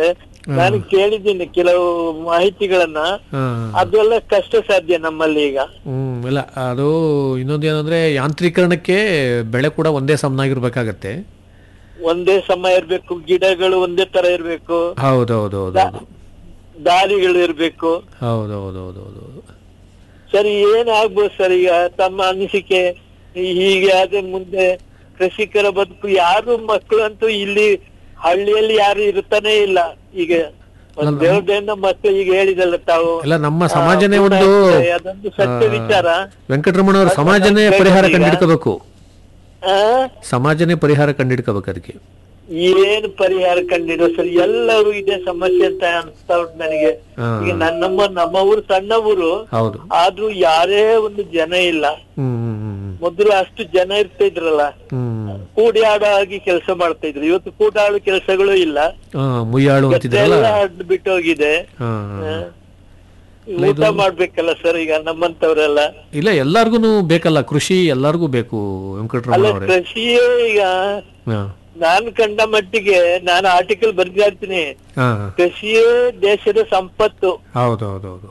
ನಾನು ಕೇಳಿದ್ದೀನಿ ಕೆಲವು ಮಾಹಿತಿಗಳನ್ನ ಹಾ. ಅದೆಲ್ಲ ಕಷ್ಟ ಸಾಧ್ಯ ನಮ್ಮಲ್ಲಿ ಈಗ ಹ್ಮ್ ಇಲ್ಲ ಅದು ಇನ್ನೊಂದು ಏನಂದ್ರೆ ಯಾಂತ್ರೀಕರಣಕ್ಕೆ ಬೆಳೆ ಕೂಡ ಒಂದೇ ಸಮನಾಗಿರ್ಬೇಕಾಗತ್ತೆ ಒಂದೇ ಸಮ ಇರ್ಬೇಕು ಗಿಡಗಳು ಒಂದೇ ತರ ಇರ್ಬೇಕು ಹೌದೌದು ಹೌದು ದಾರಿಗಳು ಇರ್ಬೇಕು ಹೌದೌದು ಹೌದು ಹೌದು ಸರಿ ಏನ್ ಆಗ್ಬೋದು ಸರ್ ಈಗ ತಮ್ಮ ಅನಿಸಿಕೆ ಈ- ಹೀಗೆ ಆದ್ರೆ ಮುಂದೆ ಕೃಷಿಕರ ಬದುಕು ಯಾರು ಮಕ್ಕಳು ಅಂತೂ ಇಲ್ಲಿ ಹಳ್ಳಿಯಲ್ಲಿ ಯಾರು ಇರ್ತಾನೆ ಇಲ್ಲ ಈಗ ಒಂದ್ ದೇವ್ರದಿಂದ ಮಕ್ಕಳು ಈಗ ಹೇಳಿದಲ್ಲ ತಾವು ಎಲ್ಲ ನಮ್ಮ ಆ, ಸಮಾಜನೇ ಕೂಡ ಒಂದು ಇದೆ. ಅದೊಂದು ಸತ್ಯ ವಿಚಾರ ವೆಂಕಟರಮಣ ಅವ್ರ ಅದು ಸಮಾಜನೇ ನಮ್ಗೆ ಪರಿಹಾರ ಈಗ- ಕಂಡಿಡ್ಕೋಬೇಕು ಆ ಸಮಾಜನೇ ಪರಿಹಾರ ಕಂಡಿಡ್ಕೋಬೇಕು ಅದಕ್ಕೆ ಏನ್ ಪರಿಹಾರ ಕಂಡಿರೋ ಸರ್ ಎಲ್ಲರೂ ಇದೇ ಸಮಸ್ಯೆ ಅಂತ ಅನ್ಸ್ತಾ ಉಂಟು ನನಗೆ ಹಾ. ಈಗ ನನ್ನ ನಮ್ಮ ನಮ್ಮ ಊರು ಸಣ್ಣ ಊರು ಹೌದು ಆದ್ರೂ ಯಾರೇ ಒಂದು ಜನ ಇಲ್ಲ ಹ್ಮ್ ಹ್ಮ್ ಹ್ಮ್ ಹ್ಮ್. ಮೊದಲು ಅಷ್ಟು ಜನ ಇರ್ತಾ ಇದ್ರಲ್ಲ ಹ್ಮ್ ಕೂಡಿ ಆಡೋ ಆಗಿ ಕೆಲಸ ಮಾಡ್ತಾ ಇದ್ರು ಇವತ್ತು ಕೂಡಾಳು ಕೆಲಸಗಳು ಇಲ್ಲ ಆ, ಮುಯ್ಯಾಳು ಅಂತಿದ್ರಲ್ಲ ಎಲ್ಲ ಅಡ್ಡು ಬಿಟ್ಟು ಹೋಗಿದೆ ಹಾ, ಹಾ, ಹಾ. ಊಟ ಮಾಡ್ಬೇಕಲ್ಲ ಸರ್ ಈಗ ನಮ್ಮಂತವ್ರೆಲ್ಲ ಇಲ್ಲ ಎಲ್ಲಾರ್ಗು ಬೇಕಲ್ಲ ಕೃಷಿ ಎಲ್ಲಾರ್ಗೂ ಬೇಕು ವೆಂಕಟರಮಣ ಅಲ್ಲ ಅವರೇ ಕೃಷಿಯೇ ಈಗ ಹಾ ನಾನು ಕಂಡ ಮಟ್ಟಿಗೆ ನಾನು ಆರ್ಟಿಕಲ್ ಬರ್ತಾ ಇರ್ತೀನಿ ಹಾ ಕೃಷಿಯೇ ದೇಶದ ಸಂಪತ್ತು ಹೌದು ಹೌದು ಹೌದು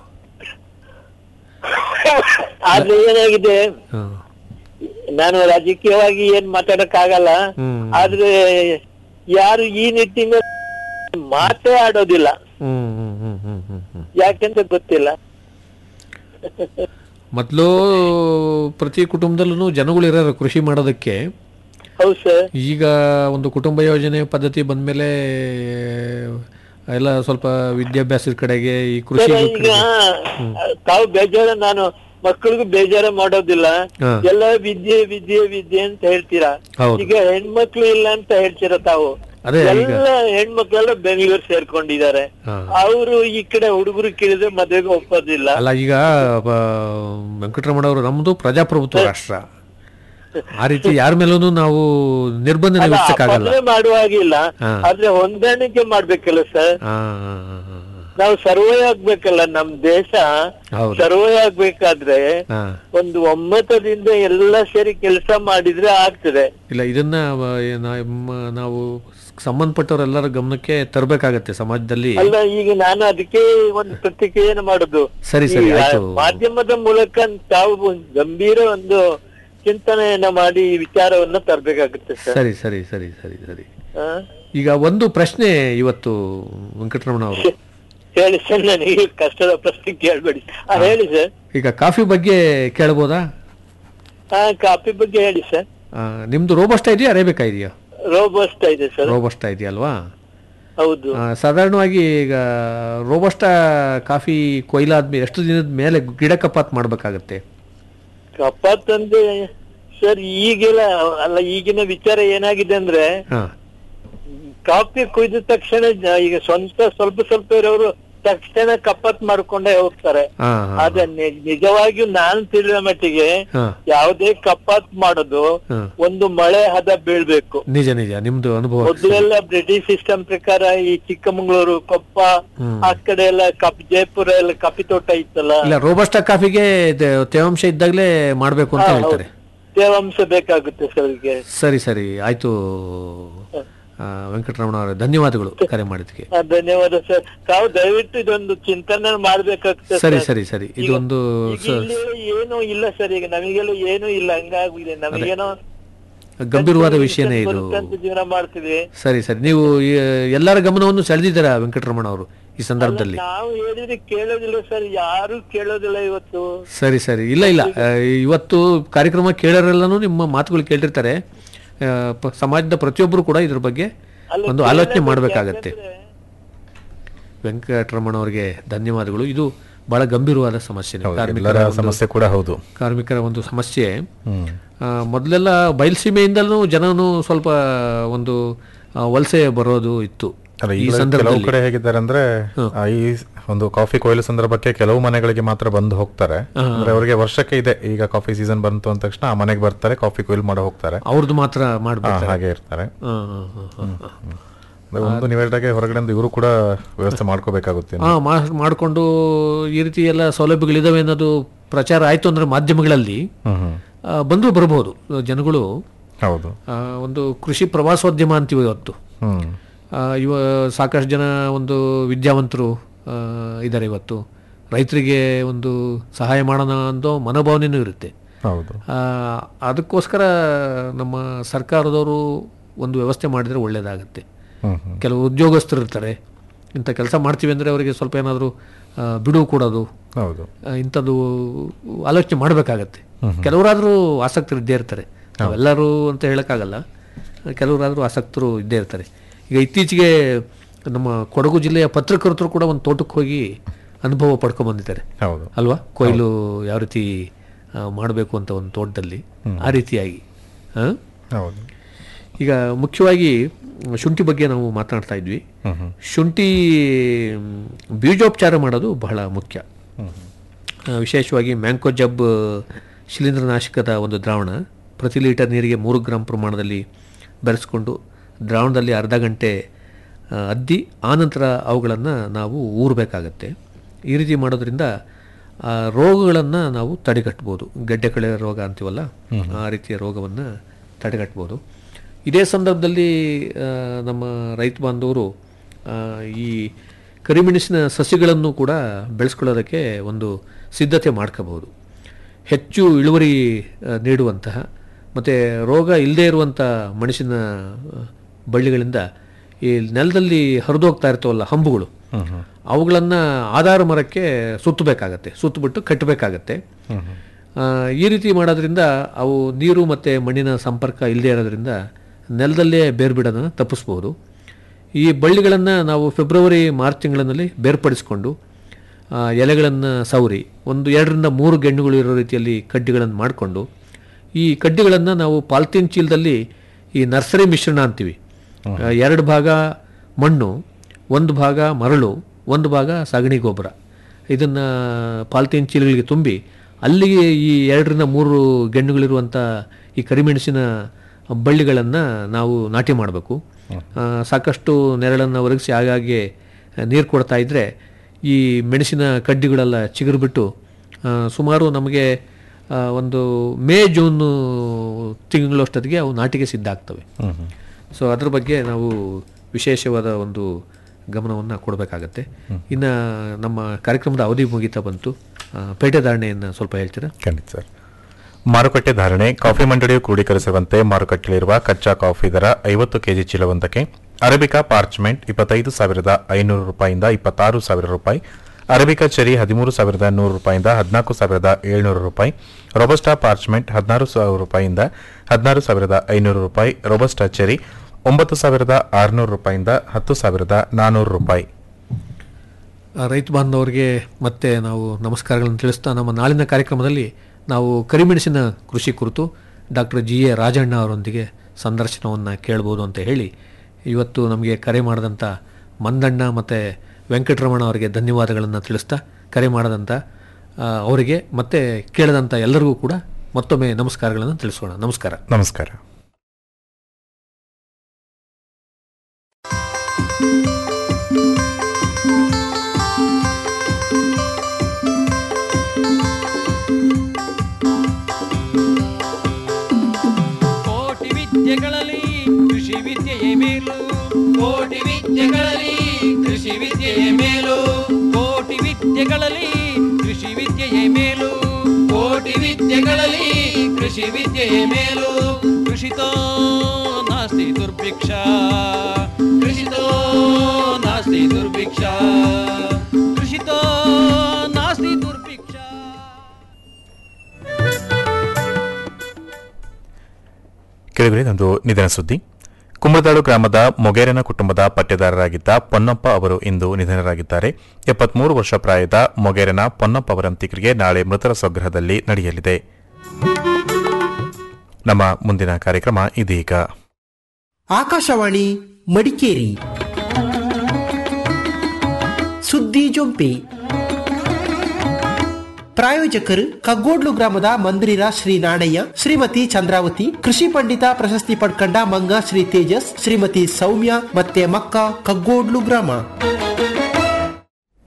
ಆದ್ರೆ ಏನಾಗಿದೆ ಹಾ ನಾನು ರಾಜಕೀಯವಾಗಿ ಏನ್ ಮಾತಾಡಕ್ ಆಗಲ್ಲ ಹ್ಮ್ ಆದ್ರೆ ಯಾರು ಈ ನಿಟ್ಟಿನ ಮಾತೇ ಆಡೋದಿಲ್ಲ ಹ್ಮ್ ಹ್ಮ್ ಹ್ಮ್ ಹ್ಮ್ ಹ್ಮ್ ಹ್ಮ್ ಯಾಕೆಂತ ಗೊತ್ತಿಲ್ಲ ಮೊದಲು ಪ್ರತಿ ಕುಟುಂಬದಲ್ಲೂ ಜನಗಳು ಇರೋರು ಕೃಷಿ ಮಾಡೋದಕ್ಕೆ ಹೌದು ಸರ್ ಈಗ ಒಂದು ಕುಟುಂಬ ಯೋಜನೆ ಪದ್ಧತಿ ಬಂದ್ಮೇಲೆ ಎಲ್ಲ ಸ್ವಲ್ಪ ವಿದ್ಯಾಭ್ಯಾಸದ ಕಡೆಗೆ ಈ ಕೃಷಿ ಸರ್, ಈಗ ತಾವು ಬೇಜಾರ ನಾನು ಮಕ್ಕಳಿಗೂ ಬೇಜಾರ ಮಾಡೋದಿಲ್ಲ ಹಾ. ಎಲ್ಲ ವಿದ್ಯೆ ವಿದ್ಯೆ ವಿದ್ಯೆ ಅಂತ ಹೇಳ್ತೀರಾ ಹೌದು. ಈಗ ಹೆಣ್ಮಕ್ಳು ಇಲ್ಲ ಅಂತ ಹೇಳ್ತೀರಾ ತಾವು ಅದೇ ಈಗ ಎಲ್ಲ ಹೆಣ್ಮಕ್ಳೆಲ್ಲ ಬೆಂಗಳೂರು ಸೇರ್ಕೊಂಡಿದ್ದಾರೆ ಹಾ. ಅವರು ಈ ಕಡೆ ಹುಡುಗರು ಕೇಳಿದ್ರೆ ಮದ್ವೆಗೆ ಒಪ್ಪೋದಿಲ್ಲ ಅಲ್ಲ ಈಗ ಬ- ವೆಂಕಟರಮಣ ಅವರು ನಮ್ದು ಪ್ರಜಾಪ್ರಭುತ್ವ ರಾಷ್ಟ್ರ ಆ ರೀತಿ ಯಾರ ಮೇಲೂ ನಾವು ನಿರ್ಬಂಧನೆ ಅಲ್ಲ, ವಿಧಿಸಕ್ಕಾಗಲ್ಲ ಮದ್ವೆ ಮಾಡುವ ಹಾಗಿಲ್ಲ ಹಾ. ಆದ್ರೆ ಹೊಂದಾಣಿಕೆ ಮಾಡ್ಬೇಕಲ್ಲ ಸರ್ ಹಾ, ಹಾ, ಹಾ, ಹಾ, ನಾವು ಸರ್ವೇ ಆಗ್ಬೇಕಲ್ಲ ನಮ್ ದೇಶ ಹೌದು ಸರ್ವೇ ಆಗ್ಬೇಕಾದ್ರೆ ಹಾ ಒಂದು ಒಮ್ಮತದಿಂದ ಎಲ್ಲ ಸೇರಿ ಕೆಲಸ ಮಾಡಿದ್ರೆ ಆಗ್ತದೆ ಇಲ್ಲ ಇದನ್ನ ವ- ನಮ್ಮ ನಾವು ಸಂಬಂಧಪಟ್ಟವರೆಲ್ಲರ ಗಮನಕ್ಕೆ ತರಬೇಕಾಗತ್ತೆ ಸಮಾಜದಲ್ಲಿ ಅಲ್ಲ ಈಗ ನಾನು ಅದಕ್ಕೆ ಒಂದು ಪ್ರತಿಕ್ರಿಯೆಯನ್ನು ಮಾಡುದು ಸರಿ, ಸರಿ, ಈ ಆಯ್ತು. ಮಾಧ್ಯಮದ ಮೂಲಕ ತಾವು ಒಂದು ಗಂಭೀರ ಒಂದು ಚಿಂತನೆಯನ್ನ ಮಾಡಿ ಈ ವಿಚಾರವನ್ನ ತರಬೇಕಾಗುತ್ತೆ ಸರ್ ಸರಿ ಸರಿ ಸರಿ ಸರಿ ಸರಿ ಆ? ಈಗ ಒಂದು ಪ್ರಶ್ನೆ ಇವತ್ತು ವೆಂಕಟರಮಣ ಅವರು ಹೇಳಿ ಸರ್ ನನಗೆ ಕಷ್ಟದ ಪ್ರಶ್ನೆ ಕೇಳ್ಬೇಡಿ ಆ, ಹೇಳಿ ಸರ್ ಈಗ ಕಾಫಿ ಬಗ್ಗೆ ಕೇಳ್ಬೋದಾ ಹಾ ಕಾಫಿ ಬಗ್ಗೆ ಹೇಳಿ ಸರ್ ಆ, ನಿಮ್ದು ರೋಬಸ್ಟಾ ಇದೆಯಾ ಅರೇಬಿಕಾ ಇದೆಯಾ ರೋಬೋಸ್ತಾ ಇದೆ ಸರ್ ರೋಬಸ್ಟಾ ಇದೆಯಲ್ವಾ ಹೌದು ಆ, ಸಾಧಾರಣವಾಗಿ ಈಗ ರೋಬಸ್ಟಾ ಕಾಫಿ ಕೊಯ್ಲಾದ್ಮೇಲೆ ಎಷ್ಟು ದಿನದ ಮೇಲೆ ಗಿಡ ಕಪಾತ್ ಮಾಡ್ಬೇಕಾಗತ್ತೆ ಕಪಾತ್ ಅಂದ್ರೆ ಸರ್ ಈಗೆಲ್ಲ ಅಲ್ಲ ಈಗಿನ ವಿಚಾರ ಏನಾಗಿದೆ ಅಂದ್ರೆ ಹಾ ಕಾಫಿ ಕುಯ್ದ ತಕ್ಷಣ ಜ- ಈಗ ಸ್ವಂತ ಸ್ವಲ್ಪ ಸ್ವಲ್ಪ ಇರೋರು ತಕ್ಷಣ ಕಪಾತ್ ಮಾಡ್ಕೊಂಡೇ ಹೋಗ್ತಾರೆ ಹಾ ಹಾ ಆದ್ರೆ ನಿ- ನಿಜವಾಗಿಯೂ ನಾನು ತಿಳಿದ ಮಟ್ಟಿಗೆ ಹಾ ಯಾವುದೇ ಕಪಾತ್ ಮಾಡೋದು ಹಾ. ಒಂದು ಮಳೆ ಹದ ಬೀಳ್ಬೇಕು ನಿಜ ನಿಜ ನಿಮ್ದು ಅನುಭವ ಮೊದಲೆಲ್ಲ ಬ್ರಿಟಿಷ್ ಸಿಸ್ಟಮ್ ಪ್ರಕಾರ ಈ ಚಿಕ್ಕಮಂಗ್ಳೂರು ಕೊಪ್ಪ ಹ್ಮ್. ಆ ಕಡೆ ಎಲ್ಲ ಕಪ್ ಜೈಪುರ ಎಲ್ಲ ಕಾಫಿ ತೋಟ ಇತ್ತಲ್ಲ ಇಲ್ಲ ರೋಬಸ್ಟಾ ಕಾಫಿಗೆ ತೆ- ತೇವಾಂಶ ಇದ್ದಾಗಲೇ ಮಾಡ್ಬೇಕು ಅಂತ ಹಾ, ಹೇಳ್ತಾರೆ ತೇವಾಂಶ ಬೇಕಾಗುತ್ತೆ ಸರ್ ಇದಕ್ಕೆ ಸರಿ ಸರಿ ಆಯ್ತು ಆ, ವೆಂಕಟರಮಣ ಅವರೇ ಧನ್ಯವಾದಗಳು ಕರೆ ಮಾಡಿದ್ದಕ್ಕೆ ಆ, ಧನ್ಯವಾದ ಸರ್ ತಾವು ದಯವಿಟ್ಟು ಇದೊಂದು ಚಿಂತನೆ ಮಾಡ್ಬೇಕಾಗ್ತದೆ ಸರಿ ಸರ್. ಸರಿ ಸರಿ ಇದೊಂದು ಈಗ ಸ- ಇಲ್ಲಿ ಏನು ಇಲ್ಲ ಸರ್ ಈಗ ನಮಗೆಲ್ಲ ಏನು ಇಲ್ಲ ಹಂಗಾಗಿದೆ ನಮಗೇನೋ ಗಂಭೀರವಾದ ವಿಷಯನೇ ಇದು ಬರುತ್ತಂತ ಜೀವನ ಮಾಡ್ತೀವಿ ಸರಿ ಸರಿ ನೀವು ಈ ಎಲ್ಲರ ಗಮನವನ್ನು ಸೆಳೆದಿದ್ದೀರಾ ವೆಂಕಟರಮಣ ಅವರು ಈ ಸಂದರ್ಭದಲ್ಲಿ ನಾವು ಹೇಳಿದ್ರೆ ಕೇಳೋದಿಲ್ಲ ಸರ್ ಯಾರು ಕೇಳೋದಿಲ್ಲ ಇವತ್ತು ಸರಿ ಸರಿ ಇಲ್ಲ ಇಲ್ಲ ಆ, ಇವತ್ತು ಕಾರ್ಯಕ್ರಮ ಕೇಳೋರೆಲ್ಲನೂ ನಿಮ್ಮ ಮಾತುಗಳು ಕೇಳಿರ್ತಾರೆ ಆ, ಪ- ಸಮಾಜದ ಪ್ರತಿಯೊಬ್ಬರು ಕೂಡ ಇದ್ರ ಬಗ್ಗೆ ಅಲ್ಲ, ಒಂದು ಆಲೋಚನೆ ಕೇಳಬೇಕು ಮಾಡಬೇಕಾಗತ್ತೆ ಯಾಕಂದ್ರೆ ವೆಂಕಟರಮಣ ಅವರಿಗೆ ಧನ್ಯವಾದಗಳು ಇದು ಬಹಳ ಗಂಭೀರವಾದ ಸಮಸ್ಯೆ ಹೌದು, ಕಾರ್ಮಿಕರ ಎಲ್ಲರ ಒಂದು- ಸಮಸ್ಯೆ ಕೂಡ ಹೌದು ಕಾರ್ಮಿಕರ ಒಂದು ಸಮಸ್ಯೆ ಹ್ಮ್ ಆ, ಮೊದಲೆಲ್ಲ ಬಯಲುಸೀಮೆಯಿಂದಲೂ ಜನನು ಸ್ವಲ್ಪ ಒಂದು ಆ, ವಲಸೆ ಬರೋದು ಇತ್ತು ಅಲ್ಲ ಈ ಈಗ ಕೆಲವು ಸಂದರ್ಭದಲ್ಲಿ ಕಡೆ ಹೇಗಿದ್ದಾರೆ ಅಂದ್ರೆ ಆ, ಈ ಒಂದು ಕಾಫಿ ಕೊಯ್ಲು ಸಂದರ್ಭಕ್ಕೆ ಕೆಲವು ಮನೆಗಳಿಗೆ ಮಾತ್ರ ಬಂದು ಹೋಗ್ತಾರೆ ಅಂದ್ರೆ ಅವರಿಗೆ ವರ್ಷಕ್ಕೆ ಇದೆ ಈಗ ಕಾಫಿ ಸೀಸನ್ ಬಂತು ಅಂದ ತಕ್ಷಣ ಆ ಮನೆಗೆ ಬರ್ತಾರೆ ಕಾಫಿ ಕೊಯ್ಲು ಮಾಡೋ ಹೋಗ್ತಾರೆ ಅವ್ರದ್ದು ಮಾತ್ರ ಹಾ, ಮಾಡ್ಬೇಕು ಹಾಗೆ ಇರ್ತಾರೆ ಅಂದ್ರೆ ಒಂದು ನೀವು ಹೇಳಿದಾಗೆ ಹೊರಗಡೆಯಿಂದ ಇವರು ಕೂಡ ವ್ಯವಸ್ಥೆ ಮಾಡ್ಕೋಬೇಕಾಗುತ್ತೆ ಹಾ ಮಾಡಿಕೊಂಡು ಈ ರೀತಿ ಎಲ್ಲ ಸೌಲಭ್ಯಗಳಿದಾವೆ ಅನ್ನೋದು ಪ್ರಚಾರ ಆಯ್ತು ಅಂದ್ರೆ ಮಾಧ್ಯಮಗಳಲ್ಲಿ ಹ್ಮ್ ಹ್ಮ್ ಆ, ಬಂದು ಬರಬಹುದು ಜನಗಳು ಹೌದು ಆ, ಒಂದು ಕೃಷಿ ಪ್ರವಾಸೋದ್ಯಮ ಅಂತೀವಿ ಇವತ್ತು ಹ್ಮ್ ಆ, ಇವ ಸಾಕಷ್ಟು ಜನ ಒಂದು ವಿದ್ಯಾವಂತರು ಆ, ಇದ್ದಾರೆ ಇವತ್ತು ರೈತರಿಗೆ ಒಂದು ಸಹಾಯ ಮಾಡೋಣ ಅನ್ನೋ ಮನೋಭಾವನೆಯೂ ಇರುತ್ತೆ ಹೌದು ಆ, ಅದಕ್ಕೋಸ್ಕರ ನಮ್ಮ ಸರ್ಕಾರದವರು ಒಂದು ವ್ಯವಸ್ಥೆ ಮಾಡಿದರೆ ಒಳ್ಳೆಯದಾಗುತ್ತೆ ಹ್ಮ್ ಹ್ಮ್ ಕೆಲವು ಉದ್ಯೋಗಸ್ಥರು ಇರ್ತಾರೆ ಇಂಥ ಕೆಲಸ ಮಾಡ್ತೀವಿ ಅಂದರೆ ಅವರಿಗೆ ಸ್ವಲ್ಪ ಏನಾದರೂ ಬಿಡುವು ಕೊಡೋದು ಹೌದು ಆ, ಇಂಥದ್ದು ಆಲೋಚನೆ ಮಾಡಬೇಕಾಗತ್ತೆ ಕೆಲವರಾದರೂ ಆಸಕ್ತರು ಇದ್ದೇ ಇರ್ತಾರೆ ನಾವೆಲ್ಲರೂ ಅಂತ ಹೇಳೋಕ್ಕಾಗಲ್ಲ ಕೆಲವರಾದರೂ ಆಸಕ್ತರು ಇದ್ದೇ ಇರ್ತಾರೆ ಈಗ ಇತ್ತೀಚೆಗೆ ನಮ್ಮ ಕೊಡಗು ಜಿಲ್ಲೆಯ ಪತ್ರಕರ್ತರು ಕೂಡ ಒಂದು ತೋಟಕ್ಕೆ ಹೋಗಿ ಅನುಭವ ಪಡ್ಕೊಂಬಂದಿದ್ದಾರೆ ಹೌದು ಅಲ್ವಾ ಕೊಯ್ಲು ಯಾವ ರೀತಿ ಮಾಡಬೇಕು ಅಂತ ಒಂದು ತೋಟದಲ್ಲಿ ಆ ರೀತಿಯಾಗಿ ಹಾಂ ಹೌದು ಈಗ ಮುಖ್ಯವಾಗಿ ಶುಂಠಿ ಬಗ್ಗೆ ನಾವು ಮಾತನಾಡ್ತಾ ಇದ್ವಿ ಹ್ಮ್ ಹ್ಮ್ ಶುಂಠಿ ಮ್, ಬೀಜೋಪಚಾರ ಮಾಡೋದು ಬಹಳ ಮುಖ್ಯ ಆ, ವಿಶೇಷವಾಗಿ ಮ್ಯಾಂಕೋ ಜಬ್ ಶಿಲೀಂಧ್ರನಾಶಕದ ಒಂದು ದ್ರಾವಣ ಪ್ರತಿ ಲೀಟರ್ ನೀರಿಗೆ ಮೂರು ಗ್ರಾಮ್ ಪ್ರಮಾಣದಲ್ಲಿ ಬೆರೆಸ್ಕೊಂಡು ದ್ರಾವಣದಲ್ಲಿ ಅರ್ಧ ಗಂಟೆ ಆ, ಅದ್ದಿ ಆನಂತರ ಅವುಗಳನ್ನು ನಾವು ಊರಬೇಕಾಗತ್ತೆ ಈ ರೀತಿ ಮಾಡೋದ್ರಿಂದ ಆ ರೋಗಗಳನ್ನು ನಾವು ತಡೆಗಟ್ಬೋದು ಗೆಡ್ಡೆ ಕಳೆ ರೋಗ ಅಂತೀವಲ್ಲ ಆ ರೀತಿಯ ರೋಗವನ್ನು ತಡೆಗಟ್ಬೋದು ಇದೇ ಸಂದರ್ಭದಲ್ಲಿ ಆ, ನಮ್ಮ ರೈತ ಬಾಂಧವರು ಆ, ಈ ಕರಿಮೆಣಸಿನ ಸಸಿಗಳನ್ನು ಕೂಡ ಬೆಳೆಸ್ಕೊಳ್ಳೋದಕ್ಕೆ ಒಂದು ಸಿದ್ಧತೆ ಮಾಡ್ಕೋಬಹುದು ಹೆಚ್ಚು ಇಳುವರಿ ಆ, ನೀಡುವಂತಹ ಮತ್ತು ರೋಗ ಇಲ್ಲದೇ ಇರುವಂಥ ಮೆಣಸಿನ ಆ, ಬಳ್ಳಿಗಳಿಂದ ಈ ನೆಲದಲ್ಲಿ ಹರಿದೋಗ್ತಾ ಇರ್ತಾವಲ್ಲ ಹಂಬುಗಳು ಅವುಗಳನ್ನು ಆಧಾರ ಮರಕ್ಕೆ ಸುತ್ತಬೇಕಾಗತ್ತೆ ಸುತ್ತಬಿಟ್ಟು ಕಟ್ಟಬೇಕಾಗತ್ತೆ ಆ, ಈ ರೀತಿ ಮಾಡೋದ್ರಿಂದ ಅವು ನೀರು ಮತ್ತು ಮಣ್ಣಿನ ಸಂಪರ್ಕ ಇಲ್ಲದೆ ಇರೋದ್ರಿಂದ ನೆಲದಲ್ಲೇ ಬೇರು ಬಿಡೋದನ್ನು ತಪ್ಪಿಸ್ಬೋದು ಈ ಬಳ್ಳಿಗಳನ್ನು ನಾವು ಫೆಬ್ರವರಿ ಮಾರ್ಚ್ ತಿಂಗಳಿನಲ್ಲಿ ಬೇರ್ಪಡಿಸ್ಕೊಂಡು ಆ, ಎಲೆಗಳನ್ನು ಸವರಿ ಒಂದು ಎರಡರಿಂದ ಮೂರು ಗೆಣ್ಣುಗಳು ಇರೋ ರೀತಿಯಲ್ಲಿ ಕಡ್ಡಿಗಳನ್ನು ಮಾಡಿಕೊಂಡು ಈ ಕಡ್ಡಿಗಳನ್ನು ನಾವು ಪಾಲ್ತೀನ್ ಚೀಲದಲ್ಲಿ ಈ ನರ್ಸರಿ ಮಿಶ್ರಣ ಅಂತೀವಿ ಆ, ಎರಡು ಭಾಗ ಮಣ್ಣು ಒಂದು ಭಾಗ ಮರಳು ಒಂದು ಭಾಗ ಸಗಣಿ ಗೊಬ್ಬರ ಇದನ್ನು ಪಾಲ್ತೀನ್ ಚೀಲಗಳಿಗೆ ತುಂಬಿ ಅಲ್ಲಿಗೆ ಈ ಎರಡರಿಂದ ಮೂರು ಗೆಣ್ಣುಗಳಿರುವಂಥ ಈ ಕರಿಮೆಣಸಿನ ಬಳ್ಳಿಗಳನ್ನು ನಾವು ನಾಟಿ ಮಾಡಬೇಕು ಸಾಕಷ್ಟು ನೆರಳನ್ನು ಒದಗಿಸಿ ಆಗಾಗ್ಗೆ ನೀರು ಕೊಡ್ತಾ ಇದ್ದರೆ ಈ ಮೆಣಸಿನ ಕಡ್ಡಿಗಳೆಲ್ಲ ಚಿಗುರು ಬಿಟ್ಟು ಆ, ಸುಮಾರು ನಮಗೆ ಆ, ಒಂದು ಮೇ ಜೂನ್ ತಿಂಗಳಷ್ಟೊತ್ತಿಗೆ ಅವು ನಾಟಿಗೆ ಸಿದ್ಧ ಆಗ್ತವೆ ಸೊ ಅದ್ರ ಬಗ್ಗೆ ನಾವು ವಿಶೇಷವಾದ ಒಂದು ಗಮನವನ್ನು ಕೊಡಬೇಕಾಗತ್ತೆ ಇನ್ನು ನಮ್ಮ ಕಾರ್ಯಕ್ರಮದ ಅವಧಿ ಮುಗಿತಾ ಬಂತು ಆ, ಪೇಟೆ ಧಾರಣೆಯನ್ನು ಸ್ವಲ್ಪ ಹೇಳ್ತೀರಾ ಖಂಡಿತ ಸರ್ ಮಾರುಕಟ್ಟೆ ಧಾರಣೆ ಕಾಫಿ ಮಂಡಳಿಯು ಕ್ರೋಢೀಕರಿಸಿರುವಂತೆ ಮಾರುಕಟ್ಟೆಯಲ್ಲಿರುವ ಕಚ್ಚಾ ಕಾಫಿ ದರ ಐವತ್ತು ಕೆಜಿ ಚೀಲವೊಂದಕ್ಕೆ ಅರೇಬಿಕಾ ಪಾರ್ಚ್ಮೆಂಟ್ ಇಪ್ಪತ್ತೈದು ಸಾವಿರದ ಐನೂರು ರೂಪಾಯಿಂದ ಇಪ್ಪತ್ತಾರು ಸಾವಿರ ರೂಪಾಯಿ ಅರೇಬಿಕಾ ಚೆರಿ ಹದಿಮೂರು ಸಾವಿರದ ನೂರು ರೂಪಾಯಿಂದ ಹದಿನಾಲ್ಕು ಸಾವಿರದ ಏಳ್ನೂರು ರೂಪಾಯಿ ರೊಬಸ್ಟಾ ಪಾರ್ಚ್ಮೆಂಟ್ ಹದಿನಾರು ಸಾವಿರ ರೂಪಾಯಿಂದ ಹದಿನಾರು ಸಾವಿರದ ಐನೂರು ರೂಪಾಯಿ ರೊಬಸ್ಟಾ ಚೆರಿ ಒಂಬತ್ತು ಸಾವಿರದ ಆರುನೂರು ರೂಪಾಯಿಂದ ಹತ್ತು ಸಾವಿರದ ನಾನ್ನೂರು ರೂಪಾಯಿ ಆ, ರೈತ ಬಾಂಧವರಿಗೆ ಮತ್ತೆ ನಾವು ನಮಸ್ಕಾರಗಳನ್ನು ತಿಳಿಸ್ತಾ ನಮ್ಮ ನಾಳಿನ ಕಾರ್ಯಕ್ರಮದಲ್ಲಿ ನಾವು ಕರಿಮೆಣಸಿನ ಕೃಷಿ ಕುರಿತು ಡಾಕ್ಟರ್ ಜಿ ಎ ರಾಜಣ್ಣ ಅವರೊಂದಿಗೆ ಸಂದರ್ಶನವನ್ನು ಕೇಳ್ಬೋದು ಅಂತ ಹೇಳಿ ಇವತ್ತು ನಮಗೆ ಕರೆ ಮಾಡಿದಂಥ ಮಂದಣ್ಣ ಮತ್ತು ವೆಂಕಟರಮಣ ಅವರಿಗೆ ಧನ್ಯವಾದಗಳನ್ನು ತಿಳಿಸ್ತಾ ಕರೆ ಮಾಡಿದಂಥ ಆ, ಅವರಿಗೆ ಮತ್ತು ಕೇಳಿದಂಥ ಎಲ್ಲರಿಗೂ ಕೂಡ ಮತ್ತೊಮ್ಮೆ ನಮಸ್ಕಾರಗಳನ್ನು ತಿಳಿಸೋಣ ನಮಸ್ಕಾರ ನಮಸ್ಕಾರ ಕೋಟಿ ವಿದ್ಯೆಗಳಲ್ಲಿ ಕೃಷಿ ವಿದ್ಯೆಯೇ ಮೇಲು ಕೋಟಿ ವಿದ್ಯೆಗಳಲ್ಲಿ ಕೃಷಿ ವಿದ್ಯೆಯೇ ಮೇಲು ಕೋಟಿ ವಿದ್ಯೆಗಳಲ್ಲಿ ಕೃಷಿ ವಿದ್ಯೆಯೇ ಮೇಲು ಕೋಟಿ ವಿದ್ಯೆಗಳಲ್ಲಿ ಕೃಷಿ ವಿದ್ಯೆಯೇ ಮೇಲು ಕೃಷಿತೋ ನಾಸ್ತಿ ದುರ್ಭಿಕ್ಷ ಕೃಷಿತೋ ನಾಸ್ತಿ ದುರ್ಭಿಕ್ಷ ಕೃಷಿತೋ ನಾಸ್ತಿ ದುರ್ಭಿಕ್ಷ ಕೆಳಗಡೆ ಒಂದು ನಿಧನ ಸುದ್ದಿ ಕುಂಬಳದಾಳು ಗ್ರಾಮದ ಮೊಗೇರನ ಕುಟುಂಬದ ಪಟ್ಟೆದಾರರಾಗಿದ್ದ ಪೊನ್ನಪ್ಪ ಅವರು ಇಂದು ನಿಧನರಾಗಿದ್ದಾರೆ ಎಪ್ಪತ್ಮೂರು ವರ್ಷ ಪ್ರಾಯದ ಮೊಗೇರನ ಪೊನ್ನಪ್ಪ ಅವರ ಅಂತ್ಯಕ್ರಿಯೆ ನಾಳೆ ಮೃತರ ಸ್ವಗೃಹದಲ್ಲಿ ನಡೆಯಲಿದೆ ನಮ್ಮ ಮುಂದಿನ ಕಾರ್ಯಕ್ರಮ ಇದೀಗ ಆಕಾಶವಾಣಿ ಮಡಿಕೇರಿ ಸುದ್ದಿ ಜೊಂಪಿ ಪ್ರಾಯೋಜಕರು ಕಗ್ಗೋಡ್ಲು ಗ್ರಾಮದ ಮಂದಿರ ಶ್ರೀ ನಾಣಯ್ಯ ಶ್ರೀಮತಿ ಚಂದ್ರಾವತಿ ಕೃಷಿ ಪಂಡಿತ ಪ್ರಶಸ್ತಿ ಪಡ್ಕಂಡ ಮಂಗ ಶ್ರೀ ತೇಜಸ್ ಶ್ರೀಮತಿ ಸೌಮ್ಯ ಮತ್ತೆ ಮಕ್ಕ ಕಗ್ಗೋಡ್ಲು ಗ್ರಾಮ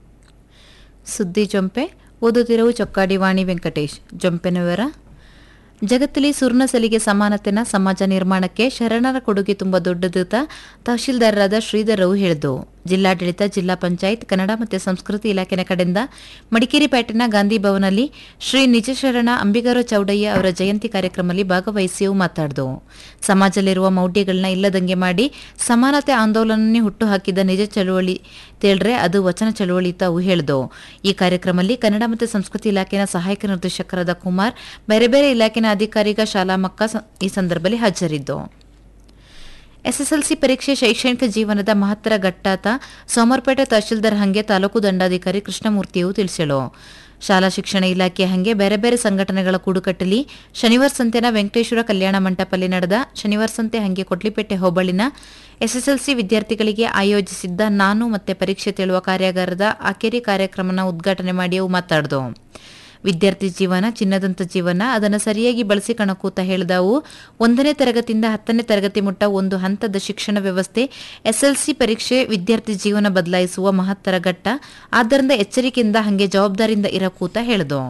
ಸುದ್ದಿ ಜೊಂಪೆ ಓದುತ್ತಿರುವ ಚೊಕ್ಕಾಡಿ ವಾಣಿ ವೆಂಕಟೇಶ್ ಜೊಂಪೆನ ವಿವರ ಜಗತ್ತಲ್ಲಿ ಸುರ್ಣ ಸಲಿಗೆ ಸಮಾನತೆನ ಸಮಾಜ ನಿರ್ಮಾಣಕ್ಕೆ ಶರಣರ ಕೊಡುಗೆ ತುಂಬಾ ದೊಡ್ಡದುತ ತಹಶೀಲ್ದಾರರಾದ ಶ್ರೀಧರ್ ರಾವ್ ಹೇಳಿದ್ದು ಜಿಲ್ಲಾಡಳಿತ ಜಿಲ್ಲಾ ಪಂಚಾಯತ್ ಕನ್ನಡ ಮತ್ತು ಸಂಸ್ಕೃತಿ ಇಲಾಖೆನ ಕಡೆಯಿಂದ ಮಡಿಕೇರಿ ಪೇಟೆನ ಗಾಂಧಿ ಭವನಲ್ಲಿ ಶ್ರೀ ನಿಜಶರಣ ಅಂಬಿಗರ ಚೌಡಯ್ಯ ಅವರ ಜಯಂತಿ ಕಾರ್ಯಕ್ರಮದಲ್ಲಿ ಭಾಗವಹಿಸಿಯೂ ಮಾತಾಡ್ದು ಸಮಾಜದಲ್ಲಿರುವ ಮೌಢ್ಯಗಳನ್ನ ಇಲ್ಲದಂಗೆ ಮಾಡಿ ಸಮಾನತೆ ಆಂದೋಲನನೇ ಹುಟ್ಟುಹಾಕಿದ ನಿಜ ಚಳುವಳಿ ತೇಳ್ರೆ ಅದು ವಚನ ಚಳುವಳಿ ತಾವು ಹೇಳ್ದು ಈ ಕಾರ್ಯಕ್ರಮದಲ್ಲಿ ಕನ್ನಡ ಮತ್ತು ಸಂಸ್ಕೃತಿ ಇಲಾಖೆನ ಸಹಾಯಕ ನಿರ್ದೇಶಕರಾದ ಕುಮಾರ್ ಬೇರೆ ಬೇರೆ ಇಲಾಖೆನ ಅಧಿಕಾರಿಗ ಶಾಲಾ ಮಕ್ಕ ಸ- ಈ ಸಂದರ್ಭದಲ್ಲಿ ಹಾಜರಿದ್ದು ಎಸ್ಎಸ್ಎಲ್ಸಿ ಪರೀಕ್ಷೆ ಶೈಕ್ಷಣಿಕ ಜೀವನದ ಮಹತ್ತರ ಘಟ್ಟಾತ ಸೋಮರ್ಪೇಟೆ ತಹಶೀಲ್ದಾರ್ ಹಂಗೆ ತಾಲೂಕು ದಂಡಾಧಿಕಾರಿ ಕೃಷ್ಣಮೂರ್ತಿಯು ತಿಳಿಸಲು ಶಾಲಾ ಶಿಕ್ಷಣ ಇಲಾಖೆ ಹಂಗೆ ಬೇರೆ ಬೇರೆ ಸಂಘಟನೆಗಳ ಕೂಡುಕಟ್ಟಲಿ ಶನಿವಾರ ಸಂತೆನ ವೆಂಕಟೇಶ್ವರ ಕಲ್ಯಾಣ ಮಂಟಪಲ್ಲಿ ನಡೆದ ಶನಿವಾರ ಸಂತೆ ಹಂಗೆ ಕೊಟ್ಲಿಪೇಟೆ ಹೋಬಳಿನ ಎಸ್ಎಸ್ಎಲ್ಸಿ ವಿದ್ಯಾರ್ಥಿಗಳಿಗೆ ಆಯೋಜಿಸಿದ್ದ ನಾನು ಮತ್ತೆ ಪರೀಕ್ಷೆ ತೇಳುವ ಕಾರ್ಯಾಗಾರದ ಆಖೇರಿ ಕಾರ್ಯಕ್ರಮನ ಉದ್ಘಾಟನೆ ಮಾಡಿ ಅವು ಮಾತಾಡ್ದು ವಿದ್ಯಾರ್ಥಿ ಜೀವನ ಚಿನ್ನದಂತ ಜೀವನ ಅದನ್ನು ಸರಿಯಾಗಿ ಬಳಸಿಕಣಕೂತ ಹೇಳಿದವು ಒಂದನೇ ತರಗತಿಯಿಂದ ಹತ್ತನೇ ತರಗತಿ ಮುಟ್ಟ ಒಂದು ಹಂತದ ಶಿಕ್ಷಣ ವ್ಯವಸ್ಥೆ ಎಸ್ಎಲ್ಸಿ ಪರೀಕ್ಷೆ ವಿದ್ಯಾರ್ಥಿ ಜೀವನ ಬದಲಾಯಿಸುವ ಮಹತ್ತರ ಘಟ್ಟ ಆದ್ದರಿಂದ ಎಚ್ಚರಿಕೆಯಿಂದ ಹಂಗೆ ಜವಾಬ್ದಾರಿಯಿಂದ ಇರಕೂತ ಹೇಳಿದು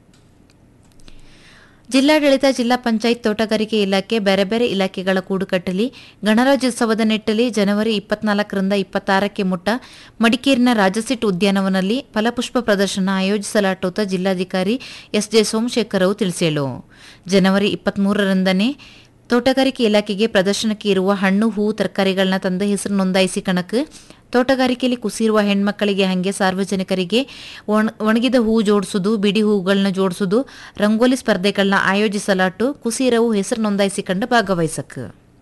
ಜಿಲ್ಲಾಡಳಿತ ಜಿಲ್ಲಾ ಪಂಚಾಯತ್ ತೋಟಗಾರಿಕೆ ಇಲಾಖೆ ಬೇರೆ ಬೇರೆ ಇಲಾಖೆಗಳ ಕೂಡುಕಟ್ಟಲಿ ಗಣರಾಜ್ಯೋತ್ಸವದ ನಿಟ್ಟಲ್ಲಿ ಜನವರಿ ಇಪ್ಪತ್ನಾಲ್ಕರಿಂದ ಇಪ್ಪತ್ತಾರಕ್ಕೆ ಮುಟ್ಟ ಮಡಿಕೇರಿನ ರಾಜಸಿಟ್ ಉದ್ಯಾನವನದಲ್ಲಿ ಫಲಪುಷ್ಪ ಪ್ರದರ್ಶನ ಆಯೋಜಿಸಲಾಟೋತ ಜಿಲ್ಲಾಧಿಕಾರಿ ಎಸ್ ಜೆ ಸೋಮಶೇಖರ್ ಅವರು ತಿಳಿಸೇಳು ಜನವರಿ ಇಪ್ಪತ್ಮೂರರಿಂದನೇ ತೋಟಗಾರಿಕೆ ಇಲಾಖೆಗೆ ಪ್ರದರ್ಶನಕ್ಕೆ ಇರುವ ಹಣ್ಣು ಹೂವು ತರಕಾರಿಗಳನ್ನ ತಂದ ಹೆಸರು ನೋಂದಾಯಿಸಿ ಕಣಕ್ ತೋಟಗಾರಿಕೆಯಲ್ಲಿ ಕುಸಿರುವ ಹೆಣ್ಮಕ್ಕಳಿಗೆ ಹಂಗೆ ಸಾರ್ವಜನಿಕರಿಗೆ ಒಣ- ಒಣಗಿದ ಹೂ ಜೋಡಿಸುವುದು ಬಿಡಿ ಹೂಗಳನ್ನ ಜೋಡಿಸುವುದು ರಂಗೋಲಿ ಸ್ಪರ್ಧೆಗಳನ್ನ ಆಯೋಜಿಸಲಾಟು ಕುಸೀರವು ಹೆಸರು ನೋಂದಾಯಿಸಿಕೊಂಡು ಭಾಗವಹಿಸಕ್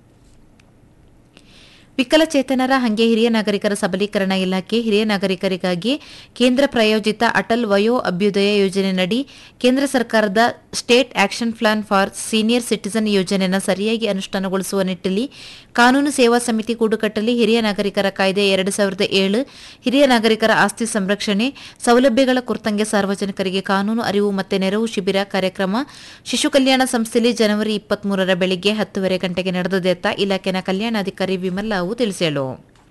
ವಿಕಲಚೇತನರ ಹಂಗೆ ಹಿರಿಯ ನಾಗರಿಕರ ಸಬಲೀಕರಣ ಇಲಾಖೆ ಹಿರಿಯ ನಾಗರಿಕರಿಗಾಗಿ ಕೇಂದ್ರ ಪ್ರಾಯೋಜಿತ ಅಟಲ್ ವಯೋ ಅಭ್ಯುದಯ ಯೋಜನೆಯಡಿ ಕೇಂದ್ರ ಸರ್ಕಾರದ state action plan for senior citizen ಯೋಜನೆಯನ್ನು ಸರಿಯಾಗಿ ಅನುಷ್ಠಾನಗೊಳಿಸುವ ನಿಟ್ಟಿನಲ್ಲಿ ಕಾನೂನು ಸೇವಾ ಸಮಿತಿ ಕೂಡುಕಟ್ಟಲಿ ಹಿರಿಯ ನಾಗರಿಕರ ಕಾಯ್ದೆ ಎರಡು ಸಾವಿರದ ಏಳು ಹಿರಿಯ ನಾಗರಿಕರ ಆಸ್ತಿ ಸಂರಕ್ಷಣೆ ಸೌಲಭ್ಯಗಳ ಕುರಿತಂಗೆ ಸಾರ್ವಜನಿಕರಿಗೆ ಕಾನೂನು ಅರಿವು ಮತ್ತು ನೆರವು ಶಿಬಿರ ಕಾರ್ಯಕ್ರಮ ಶಿಶು ಕಲ್ಯಾಣ ಸಂಸ್ಥೆಯಲ್ಲಿ ಜನವರಿ ಇಪ್ಪತ್ಮೂರರ ಬೆಳಿಗ್ಗೆ ಹತ್ತುವರೆ ಗಂಟೆಗೆ ನಡೆದದೆತ್ತ ಇಲಾಖೆನ ಕಲ್ಯಾಣಾಧಿಕಾರಿ ವಿಮಲ್ ಅವು ತಿಳಿಸಲು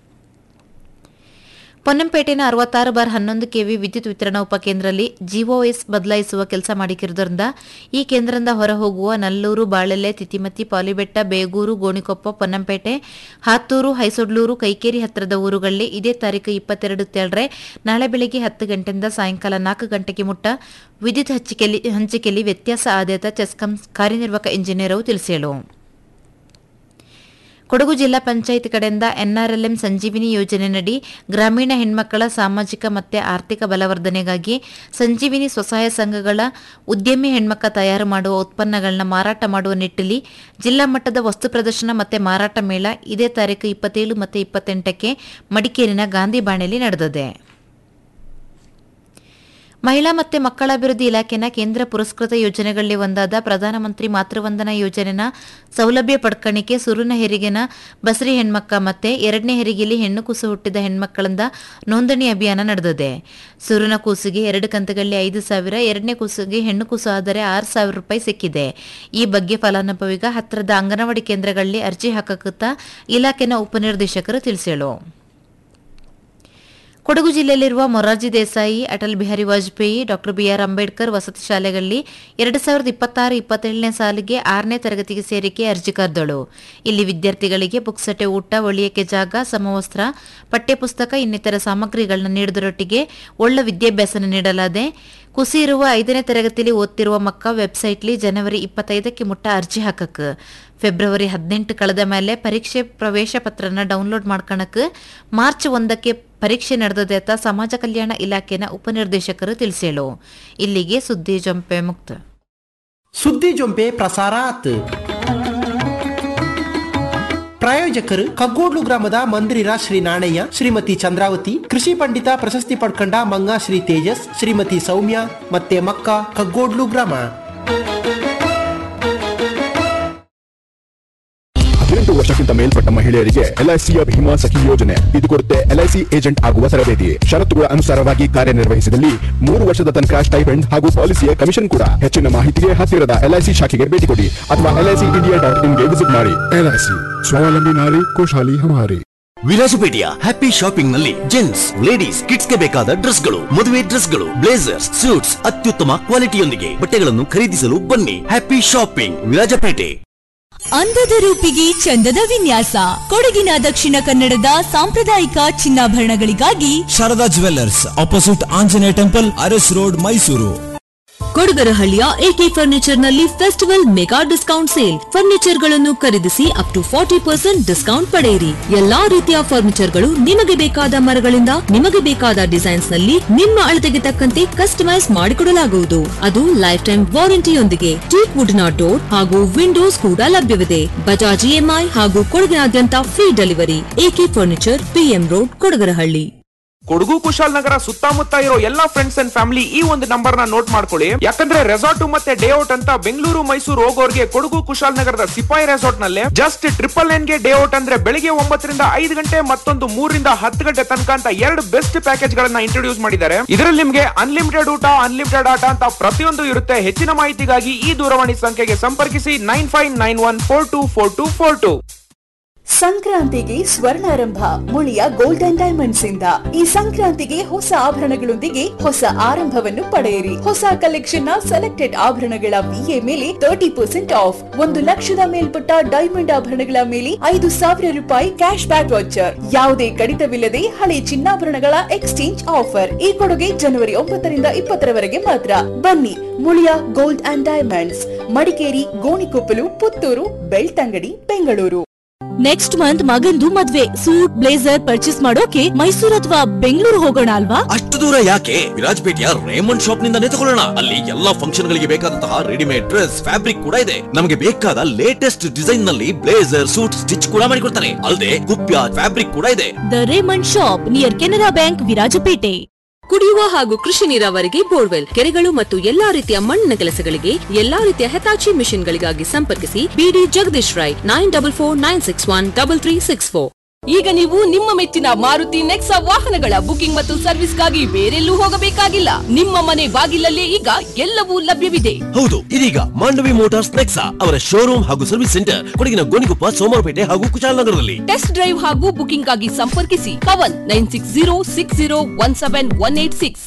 ಪೊನ್ನಂಪೇಟೆನ ಅರವತ್ತಾರು ಬಾರ್ ಹನ್ನೊಂದು ಕೆವಿ ವಿದ್ಯುತ್ ವಿತರಣಾ ಉಪಕೇಂದ್ರದಲ್ಲಿ ಜಿಒಎಸ್ ಬದಲಾಯಿಸುವ ಕೆಲಸ ಮಾಡಿಕ್ಕಿರುವುದರಿಂದ ಈ ಕೇಂದ್ರದಿಂದ ಹೊರಹೋಗುವ ನಲ್ಲೂರು ಬಾಳೆಲೆ ತಿತಿಮತಿ ಪಾಲಿಬೆಟ್ಟ ಬೇಗೂರು ಗೋಣಿಕೊಪ್ಪ ಪೊನ್ನಂಪೇಟೆ ಹಾತೂರು ಹೈಸೊಡ್ಲೂರು ಕೈಕೇರಿ ಹತ್ತಿರದ ಊರುಗಳಲ್ಲಿ ಇದೇ ತಾರೀಕು ಇಪ್ಪತ್ತೆರಡು ತೇಳ್ರೆ ನಾಳೆ ಬೆಳಗ್ಗೆ ಹತ್ತು ಗಂಟೆಯಿಂದ ಸಾಯಂಕಾಲ ನಾಲ್ಕು ಗಂಟೆಗೆ ಮುಟ್ಟ ವಿದ್ಯುತ್ ಹಂಚಿಕೆಯಲ್ಲಿ ಹಂಚಿಕೆಯಲ್ಲಿ ವ್ಯತ್ಯಾಸ ಆದೇತ ಚೆಸ್ಕಾಂ ಕಾರ್ಯನಿರ್ವಾಹಕ ಇಂಜಿನಿಯರ್ ಅವು ತಿಳಿಸೇಳು ಕೊಡಗು ಜಿಲ್ಲಾ ಪಂಚಾಯತ್ ಕಡೆಯಿಂದ ಎನ್ಆರ್ಎಲ್ಎಂ ಸಂಜೀವಿನಿ ಯೋಜನೆಯಡಿ ಗ್ರಾಮೀಣ ಹೆಣ್ಮಕ್ಕಳ ಸಾಮಾಜಿಕ ಮತ್ತು ಆರ್ಥಿಕ ಬಲವರ್ಧನೆಗಾಗಿ ಸಂಜೀವಿನಿ ಸ್ವಸಹಾಯ ಸಂಘಗಳ ಉದ್ಯಮಿ ಹೆಣ್ಮಕ್ಕ ತಯಾರು ಮಾಡುವ ಉತ್ಪನ್ನಗಳನ್ನ ಮಾರಾಟ ಮಾಡುವ ನಿಟ್ಟಿನಲ್ಲಿ ಜಿಲ್ಲಾ ಮಟ್ಟದ ವಸ್ತು ಪ್ರದರ್ಶನ ಮತ್ತು ಮಾರಾಟ ಮೇಳ ಇದೇ ತಾರೀಕು ಇಪ್ಪತ್ತೇಳು ಮತ್ತು ಇಪ್ಪತ್ತೆಂಟಕ್ಕೆ ಮಡಿಕೇರಿನ ಗಾಂಧಿ ಬಾಣೆಯಲ್ಲಿ ನಡೆದಿದೆ ಮಹಿಳಾ ಮತ್ತು ಮಕ್ಕಳ ಅಭಿವೃದ್ಧಿ ಇಲಾಖೆನ ಕೇಂದ್ರ ಪುರಸ್ಕೃತ ಯೋಜನೆಗಳಲ್ಲಿ ಒಂದಾದ ಪ್ರಧಾನಮಂತ್ರಿ ಮಾತೃವಂದನಾ ಯೋಜನೆನ ಸೌಲಭ್ಯ ಪಡ್ಕಣಿಕೆ ಸುರುನ ಹೆರಿಗೆನ ಬಸರಿ ಹೆಣ್ಮಕ್ಕ ಮತ್ತೆ ಎರಡನೇ ಹೆರಿಗೆಯಲ್ಲಿ ಹೆಣ್ಣು ಕೂಸು ಹುಟ್ಟಿದ ಹೆಣ್ಮಕ್ಕಳಿಂದ ನೋಂದಣಿ ಅಭಿಯಾನ ನಡೆದಿದೆ ಸುರುನ ಕೂಸಿಗೆ ಎರಡು ಕಂತುಗಳಲ್ಲಿ ಐದು ಸಾವಿರ ಎರಡನೇ ಕೂಸಿಗೆ ಹೆಣ್ಣು ಕೂಸು ಆದರೆ ಆರು ಸಾವಿರ ರೂಪಾಯಿ ಸಿಕ್ಕಿದೆ ಈ ಬಗ್ಗೆ ಫಲಾನುಭವಿಗ ಹತ್ತಿರದ ಅಂಗನವಾಡಿ ಕೇಂದ್ರಗಳಲ್ಲಿ ಅರ್ಜಿ ಹಾಕಕುತ್ತ ಇಲಾಖೆನ ಉಪನಿರ್ದೇಶಕರು ತಿಳಿಸೇಳು ಕೊಡಗು ಜಿಲ್ಲೆಯಲ್ಲಿರುವ ಮೊರಾರ್ಜಿ ದೇಸಾಯಿ ಅಟಲ್ ಬಿಹಾರಿ ವಾಜಪೇಯಿ ಡಾಕ್ಟರ್ ಬಿಆರ್ ಅಂಬೇಡ್ಕರ್ ವಸತಿ ಶಾಲೆಗಳಲ್ಲಿ ಎರಡು ಸಾವಿರದ ಇಪ್ಪತ್ತಾರು ಇಪ್ಪತ್ತೇಳನೇ ಸಾಲಿಗೆ ಆರನೇ ತರಗತಿಗೆ ಸೇರಿಕೆ ಅರ್ಜಿ ಕರೆದಳು ಇಲ್ಲಿ ವಿದ್ಯಾರ್ಥಿಗಳಿಗೆ ಪುಕ್ಸಟೆ ಊಟ ಒಳಿಯಕ್ಕೆ ಜಾಗ ಸಮವಸ್ತ್ರ ಪಠ್ಯಪುಸ್ತಕ ಇನ್ನಿತರ ಸಾಮಗ್ರಿಗಳನ್ನ ನೀಡುವುದರೊಟ್ಟಿಗೆ ಒಳ್ಳ ವಿದ್ಯಾಭ್ಯಾಸನ ನೀಡಲಾದೆ ಕುಸಿ ಇರುವ ಐದನೇ ತರಗತಿಯಲ್ಲಿ ಓದ್ತಿರುವ ಮಕ್ಕ ವೆಬ್ಸೈಟ್ಲಿ ಜನವರಿ ಇಪ್ಪತ್ತೈದಕ್ಕೆ ಮುಟ್ಟ ಅರ್ಜಿ ಹಾಕಕ್ ಫೆಬ್ರವರಿ ಹದಿನೆಂಟು ಕಳೆದ ಮೇಲೆ ಪರೀಕ್ಷೆ ಪ್ರವೇಶ ಪತ್ರನ ಡೌನ್ಲೋಡ್ ಮಾಡ್ಕಣಕ್ ಮಾರ್ಚ್ ಒಂದಕ್ಕೆ ಪರೀಕ್ಷೆ ನಡೆದದೆ ಅಂತ ಸಮಾಜ ಕಲ್ಯಾಣ ಇಲಾಖೆನ ಉಪನಿರ್ದೇಶಕರು ತಿಳಿಸೇಳು ಇಲ್ಲಿಗೆ ಸುದ್ದಿ ಜಂಪೆ ಮುಕ್ತ ಸುದ್ದಿ ಜೊಂಪೆ ಪ್ರಸಾರಾತ್ ಪ್ರಾಯೋಜಕರು ಕಗ್ಗೋಡ್ಲು ಗ್ರಾಮದ ಮಂದಿರ ಶ್ರೀ ನಾಣಯ್ಯ ಶ್ರೀಮತಿ ಚಂದ್ರಾವತಿ ಕೃಷಿ ಪಂಡಿತ ಪ್ರಶಸ್ತಿ ಪಡ್ಕೊಂಡ ಮಂಗ ಶ್ರೀ ತೇಜಸ್ ಶ್ರೀಮತಿ ಸೌಮ್ಯ ಮತ್ತೆ ಮಕ್ಕ ಕಗ್ಗೋಡ್ಲು ಗ್ರಾಮ ಹದಿನೆಂಟು ವರ್ಷಕ್ಕಿಂತ ಮೇಲ್ಪಟ್ಟ ಮಹಿಳೆಯರಿಗೆ ಎಲ್ಐಸಿಯ ಭೀಮಾ ಸಖಿ ಯೋಜನೆ ಇದು ಕೊಡುತ್ತೆ ಎಲ್ಐಸಿ ಏಜೆಂಟ್ ಆಗುವ ತರಬೇತಿ ಷರತ್ತುಗಳ ಅನುಸಾರವಾಗಿ ಕಾರ್ಯನಿರ್ವಹಿಸಿದಲ್ಲಿ ಮೂರು ವರ್ಷದ ತನಕ ಸ್ಟೈಪೆಂಡ್ ಹಾಗೂ ಪಾಲಿಸಿಯ ಕಮಿಷನ್ ಕೂಡ ಹೆಚ್ಚಿನ ಮಾಹಿತಿಗೆ ಹತ್ತಿರದ ಎಲ್ಐಸಿ ಶಾಖೆಗೆ ಭೇಟಿ ಕೊಡಿ ಅಥವಾ ಎಲ್ಐಸಿ ಇಂಡಿಯಾ ಡಾಟ್ ಇನ್ಗೆ ವಿಸಿಟ್ ಮಾಡಿ ಎಲ್ಐಸಿ ಸ್ವಾವಲಂಬಿ ನಾರಿ ಖುಷಾಲಿ ಹಮಾರಿ ವಿರಾಜಪೇಟೆಯ ಹ್ಯಾಪಿ ಶಾಪಿಂಗ್ ನಲ್ಲಿ ಜೆಂಟ್ಸ್ ಲೇಡೀಸ್ ಕಿಡ್ಸ್ ಗೆ ಬೇಕಾದ ಡ್ರೆಸ್ ಗಳು ಮದುವೆ ಡ್ರೆಸ್ ಗಳು ಬ್ಲೇಸರ್ಸ್ ಸೂಟ್ಸ್ ಅತ್ಯುತ್ತಮ ಕ್ವಾಲಿಟಿಯೊಂದಿಗೆ ಬಟ್ಟೆಗಳನ್ನು ಖರೀದಿಸಲು ಬನ್ನಿ ಹ್ಯಾಪಿ ಶಾಪಿಂಗ್ ವಿರಾಜಪೇಟೆ ಅಂದದ ರೂಪಿಗೆ ಚಂದದ ವಿನ್ಯಾಸ ಕೊಡಗಿನ ದಕ್ಷಿಣ ಕನ್ನಡದ ಸಾಂಪ್ರದಾಯಿಕ ಚಿನ್ನಾಭರಣಗಳಿಗಾಗಿ Sharada jewellers opposite Anjaneya temple Aras road Mysuru ಕೊಡಗರಹಳ್ಳಿಯ ಎಕೆ ಫರ್ನಿಚರ್ ನಲ್ಲಿ festival mega discount sale furniture ಗಳನ್ನು ಖರೀದಿಸಿ up to forty percent discount ಪಡೆಯಿರಿ ಎಲ್ಲಾ ರೀತಿಯ ಫರ್ನಿಚರ್ ಗಳು ನಿಮಗೆ ಬೇಕಾದ ಮರಗಳಿಂದ ನಿಮಗೆ ಬೇಕಾದ ಡಿಸೈನ್ಸ್ ನಲ್ಲಿ ನಿಮ್ಮ ಅಳತೆಗೆ ತಕ್ಕಂತೆ ಕಸ್ಟಮೈಸ್ ಮಾಡಿಕೊಡಲಾಗುವುದು ಅದು ಲೈಫ್ ಟೈಮ್ ವಾರಂಟಿಯೊಂದಿಗೆ ಟೀಕ್ ವುಡ್ನ ಡೋರ್ ಹಾಗೂ ವಿಂಡೋಸ್ ಕೂಡ ಲಭ್ಯವಿದೆ ಬಜಾಜ್ ಇಎಂಐ ಹಾಗೂ ಕೊಡಗಿನಾದ್ಯಂತ free delivery A K furniture P M road Kodagarahalli Kodagu Kushalnagar ಸುತ್ತಮುತ್ತ ಇರೋ ಎಲ್ಲಾ ಫ್ರೆಂಡ್ಸ್ ಅಂಡ್ ಫ್ಯಾಮಿಲಿ ಈ ಒಂದು ನಂಬರ್ ನ ನೋಟ್ ಮಾಡ್ಕೊಳ್ಳಿ ಯಾಕಂದ್ರೆ ರೆಸಾರ್ಟ್ ಮತ್ತೆ ಡೇ ಔಟ್ ಅಂತ ಬೆಂಗಳೂರು ಮೈಸೂರು ಹೋಗೋರ್ಗೆ ಕೊಡಗು ಕುಶಾಲನಗರದ ಸಿಪಾಯಿ ರೆಸಾರ್ಟ್ ನಲ್ಲಿ ಜಸ್ಟ್ ಟ್ರಿಪಲ್ ನೈನ್ ಗೆ ಡೇ ಔಟ್ ಅಂದ್ರೆ ಬೆಳಿಗ್ಗೆ ಒಂಬತ್ತರಿಂದ ಐದು ಗಂಟೆ ಮತ್ತೊಂದು ಮೂರರಿಂದ ಹತ್ತು ಗಂಟೆ ತನಕ ಅಂತ ಎರಡು ಬೆಸ್ಟ್ ಪ್ಯಾಕೇಜ್ ಗಳನ್ನ ಇಂಟ್ರೊಡ್ಯೂಸ್ ಮಾಡಿದ್ದಾರೆ ಇದರಲ್ಲಿ ನಿಮ್ಗೆ ಅನ್ಲಿಮಿಟೆಡ್ ಊಟ ಅನ್ಲಿಮಿಟೆಡ್ ಆಟ ಅಂತ ಪ್ರತಿಯೊಂದು ಇರುತ್ತೆ ಹೆಚ್ಚಿನ ಮಾಹಿತಿಗಾಗಿ ಈ ದೂರವಾಣಿ ಸಂಖ್ಯೆಗೆ ಸಂಪರ್ಕಿಸಿ nine five nine one four two four two four two ಸಂಕ್ರಾಂತಿಗೆ ಸ್ವರ್ಣಾರಂಭ ಮುಳಿಯ ಗೋಲ್ಡನ್ ಡೈಮಂಡ್ಸ್ ಇಂದ ಈ ಸಂಕ್ರಾಂತಿಗೆ ಹೊಸ ಆಭರಣಗಳೊಂದಿಗೆ ಹೊಸ ಆರಂಭವನ್ನು ಪಡೆಯಿರಿ ಹೊಸ ಕಲೆಕ್ಷನ್ ನ ಸೆಲೆಕ್ಟೆಡ್ ಆಭರಣಗಳ ವಿಎ ಮೇಲೆ ತರ್ಟಿ ಪರ್ಸೆಂಟ್ ಆಫ್ ಒಂದು ಲಕ್ಷದ ಮೇಲ್ಪಟ್ಟ ಡೈಮಂಡ್ ಆಭರಣಗಳ ಮೇಲೆ ಐದು ಸಾವಿರ ರೂಪಾಯಿ ಕ್ಯಾಶ್ ಬ್ಯಾಕ್ ವಾಚರ್ ಯಾವುದೇ ಕಡಿತವಿಲ್ಲದೆ ಹಳೆ ಚಿನ್ನಾಭರಣಗಳ ಎಕ್ಸ್ಚೇಂಜ್ ಆಫರ್ ಈ ಕೊಡುಗೆ ಜನವರಿ ಒಂಬತ್ತರಿಂದ ಇಪ್ಪತ್ತರವರೆಗೆ ಮಾತ್ರ ಬನ್ನಿ Muliya gold and diamonds Madikeri Gonikoppal Puttur Belthangady Bengaluru next month ಮಗಂದು ಮದ್ವೆ ಸೂಟ್ ಬ್ಲೇಸರ್ ಪರ್ಚೇಸ್ ಮಾಡೋಕೆ ಮೈಸೂರು ಅಥವಾ ಬೆಂಗಳೂರು ಹೋಗೋಣ ಅಲ್ವಾ ಅಷ್ಟು ದೂರ ಯಾಕೆ ವಿರಾಜಪೇಟೆಯ ರೇಮಂಡ್ ಶಾಪ್ ನಿಂದಾನೇ ತಗೊಳ್ಳೋಣ ಅಲ್ಲಿ ಎಲ್ಲಾ ಫಂಕ್ಷನ್ ಗಳಿಗೆ ಬೇಕಾದಂತಹ ರೆಡಿಮೇಡ್ ಡ್ರೆಸ್ ಫ್ಯಾಬ್ರಿಕ್ ಕೂಡ ಇದೆ ನಮಗೆ ಬೇಕಾದ ಲೇಟೆಸ್ಟ್ ಡಿಸೈನ್ ನಲ್ಲಿ ಬ್ಲೇಸರ್ ಸೂಟ್ ಸ್ಟಿಚ್ ಕೂಡ ಮಾಡಿಕೊಡ್ತಾರೆ ಅಲ್ಲದೆ ಕುಪ್ಯ ಫ್ಯಾಬ್ರಿಕ್ ಕೂಡ ಇದೆ the Raymond shop near Canara bank Virajpet ಕುಡಿಯುವ ಹಾಗೂ ಕೃಷಿ ನೀರಾವರಿಗೆ ಬೋರ್ವೆಲ್ ಕೆರೆಗಳು ಮತ್ತು ಎಲ್ಲಾ ರೀತಿಯ ಮಣ್ಣಿನ ಕೆಲಸಗಳಿಗೆ ಎಲ್ಲಾ ರೀತಿಯ ಹೆತಾಚಿ ಮಿಷನ್ಗಳಿಗಾಗಿ ಸಂಪರ್ಕಿಸಿ ಬಿಡಿ Jagadish Rai nine double four nine six one double three six four ಈಗ ನೀವು ನಿಮ್ಮ ಮೆಚ್ಚಿನ ಮಾರುತಿ ನೆಕ್ಸಾ ವಾಹನಗಳ ಬುಕಿಂಗ್ ಮತ್ತು ಸರ್ವಿಸ್ಗಾಗಿ ಬೇರೆಲ್ಲೂ ಹೋಗಬೇಕಾಗಿಲ್ಲ ನಿಮ್ಮ ಮನೆ ಬಾಗಿಲಲ್ಲೇ ಈಗ ಎಲ್ಲವೂ ಲಭ್ಯವಿದೆ ಹೌದು ಇದೀಗ ಮಾಂಡವಿ ಮೋಟಾರ್ಸ್ ನೆಕ್ಸಾ ಅವರ ಶೋರೂಮ್ ಹಾಗೂ ಸರ್ವಿಸ್ ಸೆಂಟರ್ ಕೊಡಗಿನ ಗೋಣಿಕೊಪ್ಪ ಸೋಮವಾರಪೇಟೆ ಹಾಗೂ ಕುಶಾಲನಗರದಲ್ಲಿ ಟೆಸ್ಟ್ ಡ್ರೈವ್ ಹಾಗೂ ಬುಕಿಂಗ್ ಆಗಿ ಸಂಪರ್ಕಿಸಿ Kavan nine six zero six zero one seven one eight six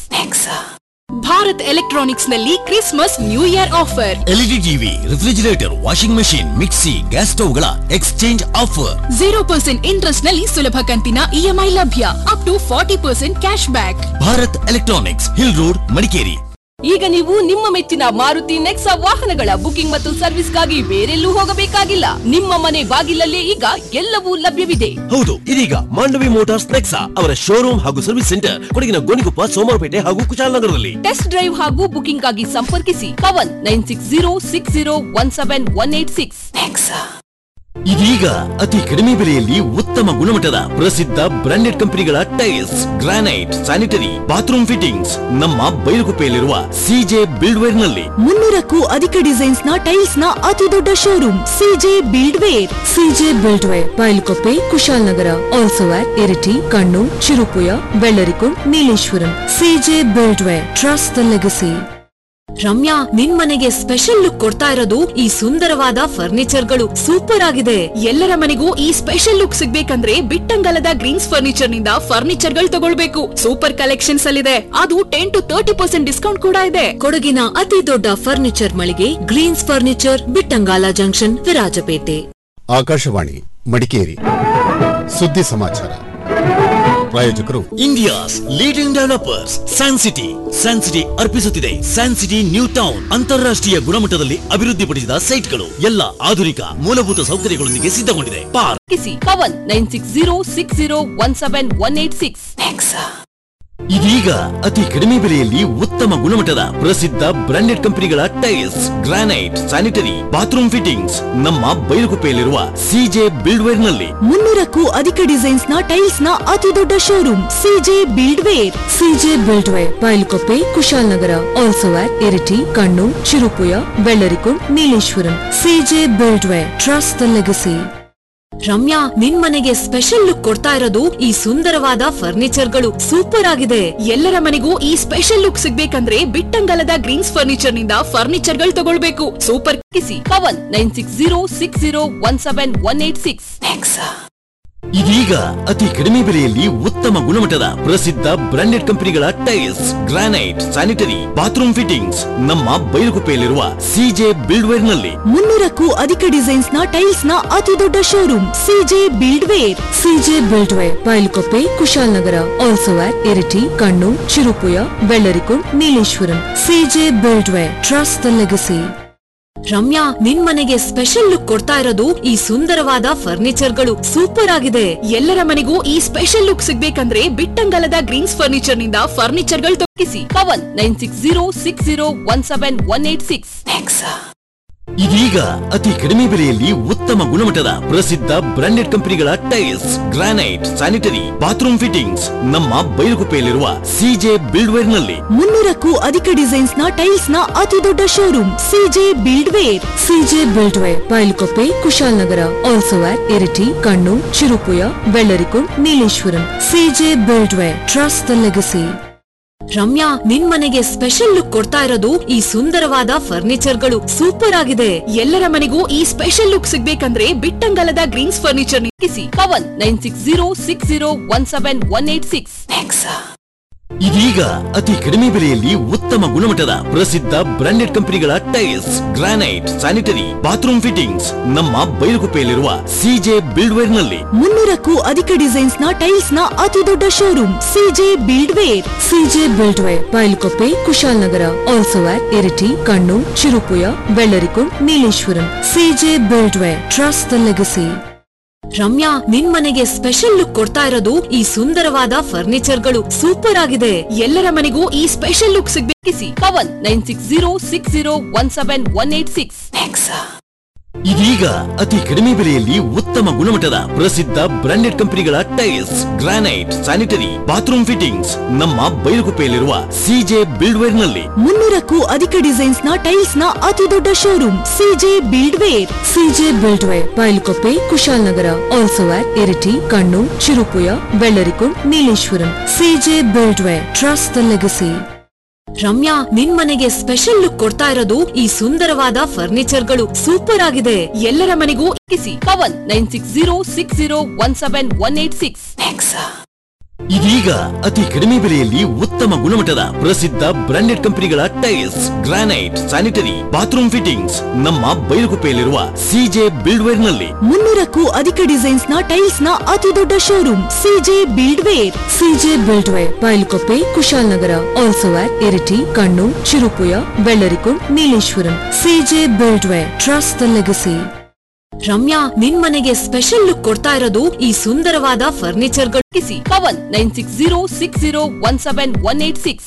Bharat electronics ನಲ್ಲಿ Christmas new year offer LED TV refrigerator washing machine mixie gas ಸ್ಟವ್ಗಳ exchange offer zero percent interest ನಲ್ಲಿ ಸುಲಭ ಕಂತಿನ ಇಎಂಐ ಲಭ್ಯ up to forty percent cash back Bharat electronics hill road Madikeri ಈಗ ನೀವು ನಿಮ್ಮ ಮೆಚ್ಚಿನ ಮಾರುತಿ ನೆಕ್ಸಾ ವಾಹನಗಳ ಬುಕಿಂಗ್ ಮತ್ತು ಸರ್ವಿಸ್ಗಾಗಿ ಬೇರೆಲ್ಲೂ ಹೋಗಬೇಕಾಗಿಲ್ಲ ನಿಮ್ಮ ಮನೆ ಬಾಗಿಲಲ್ಲೇ ಈಗ ಎಲ್ಲವೂ ಲಭ್ಯವಿದೆ ಹೌದು ಇದೀಗ ಮಾಂಡವಿ ಮೋಟಾರ್ಸ್ ನೆಕ್ಸಾ ಅವರ ಶೋರೂಮ್ ಹಾಗೂ ಸರ್ವಿಸ್ ಸೆಂಟರ್ ಕೊಡಗಿನ ಗೋಣಿಕೊಪ್ಪ ಸೋಮವಾರಪೇಟೆ ಹಾಗೂ ಕುಶಾಲನಗರದಲ್ಲಿ ಟೆಸ್ಟ್ ಡ್ರೈವ್ ಹಾಗೂ ಬುಕಿಂಗ್ ಆಗಿ ಸಂಪರ್ಕಿಸಿ Kavan nine six zero six zero one seven one eight six ಇದೀಗ ಅತಿ ಕಡಿಮೆ ಬೆಲೆಯಲ್ಲಿ ಉತ್ತಮ ಗುಣಮಟ್ಟದ ಪ್ರಸಿದ್ಧ ಬ್ರಾಂಡೆಡ್ ಕಂಪನಿಗಳ tiles granite sanitary bathroom fittings ನಮ್ಮ ಬೈಲುಗುಪ್ಪೆಯಲ್ಲಿರುವ ಸಿಜೆ ಬಿಲ್ಡ್ವೇರ್ ನಲ್ಲಿ ಮುನ್ನೂರಕ್ಕೂ ಅಧಿಕ ಡಿಸೈನ್ಸ್ ನ ಟೈಲ್ಸ್ ನ ಅತಿ ದೊಡ್ಡ showroom CJ buildware CJ buildware Bylakuppe Kushalnagar also at Iritty Kannur Cherupuzha Vellarikundu Nileshwaram CJ buildware trust the legacy Ramya ನಿನ್ ಮನೆಗೆ ಸ್ಪೆಷಲ್ ಲುಕ್ ಕೊಡ್ತಾ ಇರೋದು ಈ ಸುಂದರವಾದ ಫರ್ನಿಚರ್ ಗಳು ಸೂಪರ್ ಆಗಿದೆ ಎಲ್ಲರ ಮನೆಗೂ ಈ ಸ್ಪೆಷಲ್ ಲುಕ್ ಸಿಗ್ಬೇಕಂದ್ರೆ ಬಿಟ್ಟಂಗಲದ ಗ್ರೀನ್ಸ್ ಫರ್ನಿಚರ್ ನಿಂದ ಫರ್ನಿಚರ್ ಗಳು ತಗೊಳ್ಬೇಕು ಸೂಪರ್ ಕಲೆಕ್ಷನ್ಸ್ ಅಲ್ಲಿದೆ ಅದು ten to thirty percent discount ಕೂಡ ಇದೆ ಕೊಡಗಿನ ಅತಿ ದೊಡ್ಡ ಫರ್ನಿಚರ್ ಮಳಿಗೆ greens furniture Bittangala junction Virajpet Akashvani Madikeri ಸುದ್ದಿ ಸಮಾಚಾರ ಪ್ರಾಯೋಜಕರು India's leading developers San City San City ಅರ್ಪಿಸುತ್ತಿದೆ ಸ್ಯಾನ್ ಸಿಟಿ ನ್ಯೂ ಟೌನ್ ಅಂತಾರಾಷ್ಟ್ರೀಯ ಗುಣಮಟ್ಟದಲ್ಲಿ ಅಭಿವೃದ್ಧಿಪಡಿಸಿದ ಸೈಟ್ಗಳು ಎಲ್ಲ ಆಧುನಿಕ ಮೂಲಭೂತ ಸೌಕರ್ಯಗಳೊಂದಿಗೆ ಸಿದ್ಧಗೊಂಡಿದೆ park Kavan nine six zero six zero one seven one eight six ಇದೀಗ ಅತಿ ಕಡಿಮೆ ಬೆಲೆಯಲ್ಲಿ ಉತ್ತಮ ಗುಣಮಟ್ಟದ ಪ್ರಸಿದ್ಧ ಬ್ರಾಂಡೆಡ್ ಕಂಪನಿಗಳ tiles granite sanitary bathroom fittings ನಮ್ಮ ಬೈಲುಗುಪ್ಪೆಯಲ್ಲಿರುವ ಸಿಜೆ ಬಿಲ್ಡ್ವೇರ್ ನಲ್ಲಿ ಮುನ್ನೂರಕ್ಕೂ ಅಧಿಕ ಡಿಸೈನ್ಸ್ ನ ಟೈಲ್ಸ್ ನ ಅತಿ ದೊಡ್ಡ showroom CJ buildware CJ buildware Bylakuppe Kushalnagar also at Iritty Kannur Cherupuzha Vellarikundu Nileshwaram CJ buildware trust the legacy Ramya ನಿನ್ ಮನೆಗೆ ಸ್ಪೆಷಲ್ ಲುಕ್ ಕೊಡ್ತಾ ಇರೋದು ಈ ಸುಂದರವಾದ ಫರ್ನಿಚರ್ ಗಳು ಸೂಪರ್ ಆಗಿದೆ ಎಲ್ಲರ ಮನೆಗೂ ಈ ಸ್ಪೆಷಲ್ ಲುಕ್ ಸಿಗ್ಬೇಕಂದ್ರೆ ಬಿಟ್ಟಂಗಲದ ಗ್ರೀನ್ಸ್ ಫರ್ನಿಚರ್ ನಿಂದ ಫರ್ನಿಚರ್ ಗಳು ತಗೊಳ್ಬೇಕು ಸೂಪರ್ ಕಿಸಿ Kavan nine six zero six zero one seven one eight six ಇದೀಗ ಅತಿ ಕಡಿಮೆ ಬೆಲೆಯಲ್ಲಿ ಉತ್ತಮ ಗುಣಮಟ್ಟದ ಪ್ರಸಿದ್ಧ ಬ್ರಾಂಡೆಡ್ ಕಂಪನಿಗಳ tiles granite sanitary bathroom fittings ನಮ್ಮ ಬೈಲುಗುಪ್ಪೆಯಲ್ಲಿರುವ ಸಿಜೆ ಬಿಲ್ಡ್ವೇರ್ ನಲ್ಲಿ ಮುನ್ನೂರಕ್ಕೂ ಅಧಿಕ ಡಿಸೈನ್ಸ್ ನ ಟೈಲ್ಸ್ ನ ಅತಿ ದೊಡ್ಡ showroom CJ buildware CJ buildware Bylakuppe Kushalnagar also at Iritty Kannur Cherupuzha Vellarikundu Nileshwaram CJ buildware trust the legacy Ramya ನಿನ್ ಮನೆಗೆ ಸ್ಪೆಷಲ್ ಲುಕ್ ಕೊಡ್ತಾ ಇರೋದು ಈ ಸುಂದರವಾದ ಫರ್ನಿಚರ್ಗಳು ಸೂಪರ್ ಆಗಿದೆ ಎಲ್ಲರ ಮನೆಗೂ ಈ ಸ್ಪೆಷಲ್ ಲುಕ್ ಸಿಗ್ಬೇಕಂದ್ರೆ ಬಿಟ್ಟಂಗಲದ ಗ್ರೀನ್ಸ್ ಫರ್ನಿಚರ್ ನಿಂದ ಫರ್ನಿಚರ್ ಗಳು ತೊಗಿಸಿ Pavan nine six zero six zero one seven one eight six ಇದೀಗ ಅತಿ ಕಡಿಮೆ ಬೆಲೆಯಲ್ಲಿ ಉತ್ತಮ ಗುಣಮಟ್ಟದ ಪ್ರಸಿದ್ಧ ಬ್ರಾಂಡೆಡ್ ಕಂಪನಿಗಳ tiles granite sanitary bathroom fittings ನಮ್ಮ ಬೈಲುಗುಪ್ಪೆಯಲ್ಲಿರುವ ಸಿಜೆ ಬಿಲ್ಡ್ವೇರ್ ನಲ್ಲಿ ಮುನ್ನೂರಕ್ಕೂ ಅಧಿಕ ಡಿಸೈನ್ಸ್ ನ ಟೈಲ್ಸ್ ನ ಅತಿ ದೊಡ್ಡ showroom CJ buildware CJ buildware Bylakuppe Kushalnagar also at Iritty Kannur Cherupuzha Vellarikundu Nileshwaram CJ buildware trust the legacy Ramya ನಿನ್ ಮನೆಗೆ ಸ್ಪೆಷಲ್ ಲುಕ್ ಕೊಡ್ತಾ ಇರೋದು ಈ ಸುಂದರವಾದ ಫರ್ನಿಚರ್ಗಳು ಸೂಪರ್ ಆಗಿದೆ ಎಲ್ಲರ ಮನೆಗೂ ಈ ಸ್ಪೆಷಲ್ ಲುಕ್ ಸಿಗ್ಬೇಕಂದ್ರೆ ಬಿಟ್ಟಂಗಲದ ಗ್ರೀನ್ಸ್ ಫರ್ನಿಚರ್ ನಿಂದಿಸಿ Pavan nine six zero six zero one seven one eight six ಇದೀಗ ಅತಿ ಕಡಿಮೆ ಬೆಲೆಯಲ್ಲಿ ಉತ್ತಮ ಗುಣಮಟ್ಟದ ಪ್ರಸಿದ್ಧ ಬ್ರಾಂಡೆಡ್ ಕಂಪನಿಗಳ tiles granite sanitary bathroom fittings ನಮ್ಮ ಬೈಲುಗುಪ್ಪೆಯಲ್ಲಿರುವ ಸಿಜೆ ಬಿಲ್ಡ್ವೇರ್ ನಲ್ಲಿ ಮುನ್ನೂರಕ್ಕೂ ಅಧಿಕ ಡಿಸೈನ್ಸ್ ನ ಟೈಲ್ಸ್ ನ ಅತಿ ದೊಡ್ಡ showroom CJ buildware CJ buildware Bylakuppe Kushalnagar also at Iritty Kannur Cherupuzha Vellarikundu Nileshwaram CJ buildware trust the legacy Ramya ನಿನ್ ಮನೆಗೆ ಸ್ಪೆಷಲ್ ಲುಕ್ ಕೊಡ್ತಾ ಇರೋದು ಈ ಸುಂದರವಾದ ಫರ್ನಿಚರ್ಗಳು ಸೂಪರ್ ಆಗಿದೆ ಎಲ್ಲರ ಮನೆಗೂ ಈ ಸ್ಪೆಷಲ್ ಲುಕ್ ಸಿಗ್ಬೇಕಿಸಿ Pavan nine six zero six zero one seven one eight six ಇದೀಗ ಅತಿ ಕಡಿಮೆ ಬೆಲೆಯಲ್ಲಿ ಉತ್ತಮ ಗುಣಮಟ್ಟದ ಪ್ರಸಿದ್ಧ ಬ್ರಾಂಡೆಡ್ ಕಂಪನಿಗಳ tiles granite sanitary bathroom fittings ನಮ್ಮ ಬೈಲುಗುಪ್ಪೆಯಲ್ಲಿರುವ ಸಿಜೆ ಬಿಲ್ಡ್ವೇರ್ ನಲ್ಲಿ ಮುನ್ನೂರಕ್ಕೂ ಅಧಿಕ ಡಿಸೈನ್ಸ್ ನ ಟೈಲ್ಸ್ ನ ಅತಿ ದೊಡ್ಡ showroom CJ buildware CJ buildware Bylakuppe Kushalnagar also at Iritty Kannur Cherupuzha Vellarikundu Nileshwaram CJ buildware trust the legacy Ramya ನಿನ್ ಮನೆಗೆ ಸ್ಪೆಷಲ್ ಲುಕ್ ಕೊಡ್ತಾ ಇರೋದು ಈ ಸುಂದರವಾದ ಫರ್ನಿಚರ್ಗಳು ಸೂಪರ್ ಆಗಿದೆ ಎಲ್ಲರ ಮನೆಗೂ ಇಕ್ಕಿಸಿ Pavan nine six zero six zero one seven one eight six ಇದೀಗ ಅತಿ ಕಡಿಮೆ ಬೆಲೆಯಲ್ಲಿ ಉತ್ತಮ ಗುಣಮಟ್ಟದ ಪ್ರಸಿದ್ಧ ಬ್ರಾಂಡೆಡ್ ಕಂಪನಿಗಳ tiles granite sanitary bathroom fittings ನಮ್ಮ ಬೈಲುಗುಪ್ಪೆಯಲ್ಲಿರುವ ಸಿಜೆ ಬಿಲ್ಡ್ವೇರ್ ನಲ್ಲಿ ಮುನ್ನೂರಕ್ಕೂ ಅಧಿಕ ಡಿಸೈನ್ಸ್ ನ ಟೈಲ್ಸ್ ನ ಅತಿ ದೊಡ್ಡ showroom CJ buildware CJ buildware Bylakuppe Kushalnagar also at Iritty Kannur Cherupuzha Vellarikundu Nileshwaram CJ buildware trust the legacy Ramya ನಿನ್ ಮನೆಗೆ ಸ್ಪೆಷಲ್ ಲುಕ್ ಕೊಡ್ತಾ ಇರೋದು ಈ ಸುಂದರವಾದ ಫರ್ನಿಚರ್ಗಳು Pavan nine six zero six zero one seven one eight six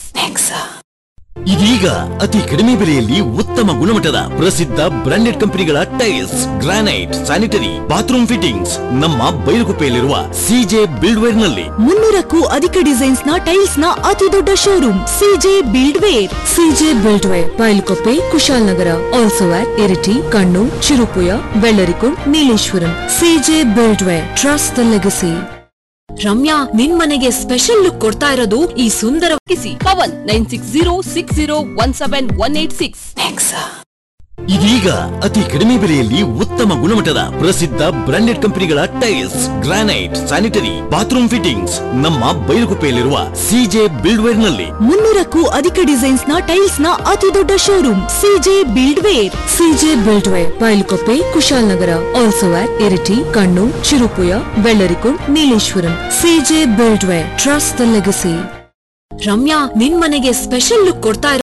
ಇದೀಗ ಅತಿ ಕಡಿಮೆ ಬೆಲೆಯಲ್ಲಿ ಉತ್ತಮ ಗುಣಮಟ್ಟದ ಪ್ರಸಿದ್ಧ ಬ್ರಾಂಡೆಡ್ ಕಂಪನಿಗಳ tiles granite sanitary bathroom fittings ನಮ್ಮ ಬೈಲುಗುಪ್ಪೆಯಲ್ಲಿರುವ ಸಿಜೆ ಬಿಲ್ಡ್ವೇರ್ ನಲ್ಲಿ ಮುನ್ನೂರಕ್ಕೂ ಅಧಿಕ ಡಿಸೈನ್ಸ್ ನ ಟೈಲ್ಸ್ ನ ಅತಿ ದೊಡ್ಡ showroom CJ buildware CJ buildware Bylakuppe Kushalnagar also at Iritty Kannur Cherupuzha Vellarikundu Nileshwaram CJ buildware trust the legacy Ramya ನಿನ್ ಮನೆಗೆ ಸ್ಪೆಷಲ್ ಲುಕ್ ಕೊಡ್ತಾ ಇರೋದು ಈ ಸುಂದರ Pavan nine six zero six zero one seven one eight six ಇದೀಗ ಅತಿ ಕಡಿಮೆ ಬೆಲೆಯಲ್ಲಿ ಉತ್ತಮ ಗುಣಮಟ್ಟದ ಪ್ರಸಿದ್ಧ ಬ್ರಾಂಡೆಡ್ ಕಂಪನಿಗಳ tiles granite sanitary bathroom fittings ನಮ್ಮ ಬೈಲುಗುಪ್ಪೆಯಲ್ಲಿರುವ ಸಿಜೆ ಬಿಲ್ಡ್ವೇರ್ ನಲ್ಲಿ ಮುನ್ನೂರಕ್ಕೂ ಅಧಿಕ ಡಿಸೈನ್ಸ್ ನ ಟೈಲ್ಸ್ ನ ಅತಿ ದೊಡ್ಡ showroom CJ buildware CJ buildware Bylakuppe Kushalnagar also at Iritty Kannur Cherupuzha Vellarikundu Nileshwaram CJ buildware trust the legacy Ramya ನಿನ್ ಮನೆಗೆ ಸ್ಪೆಷಲ್ ಲುಕ್ ಕೊಡ್ತಾ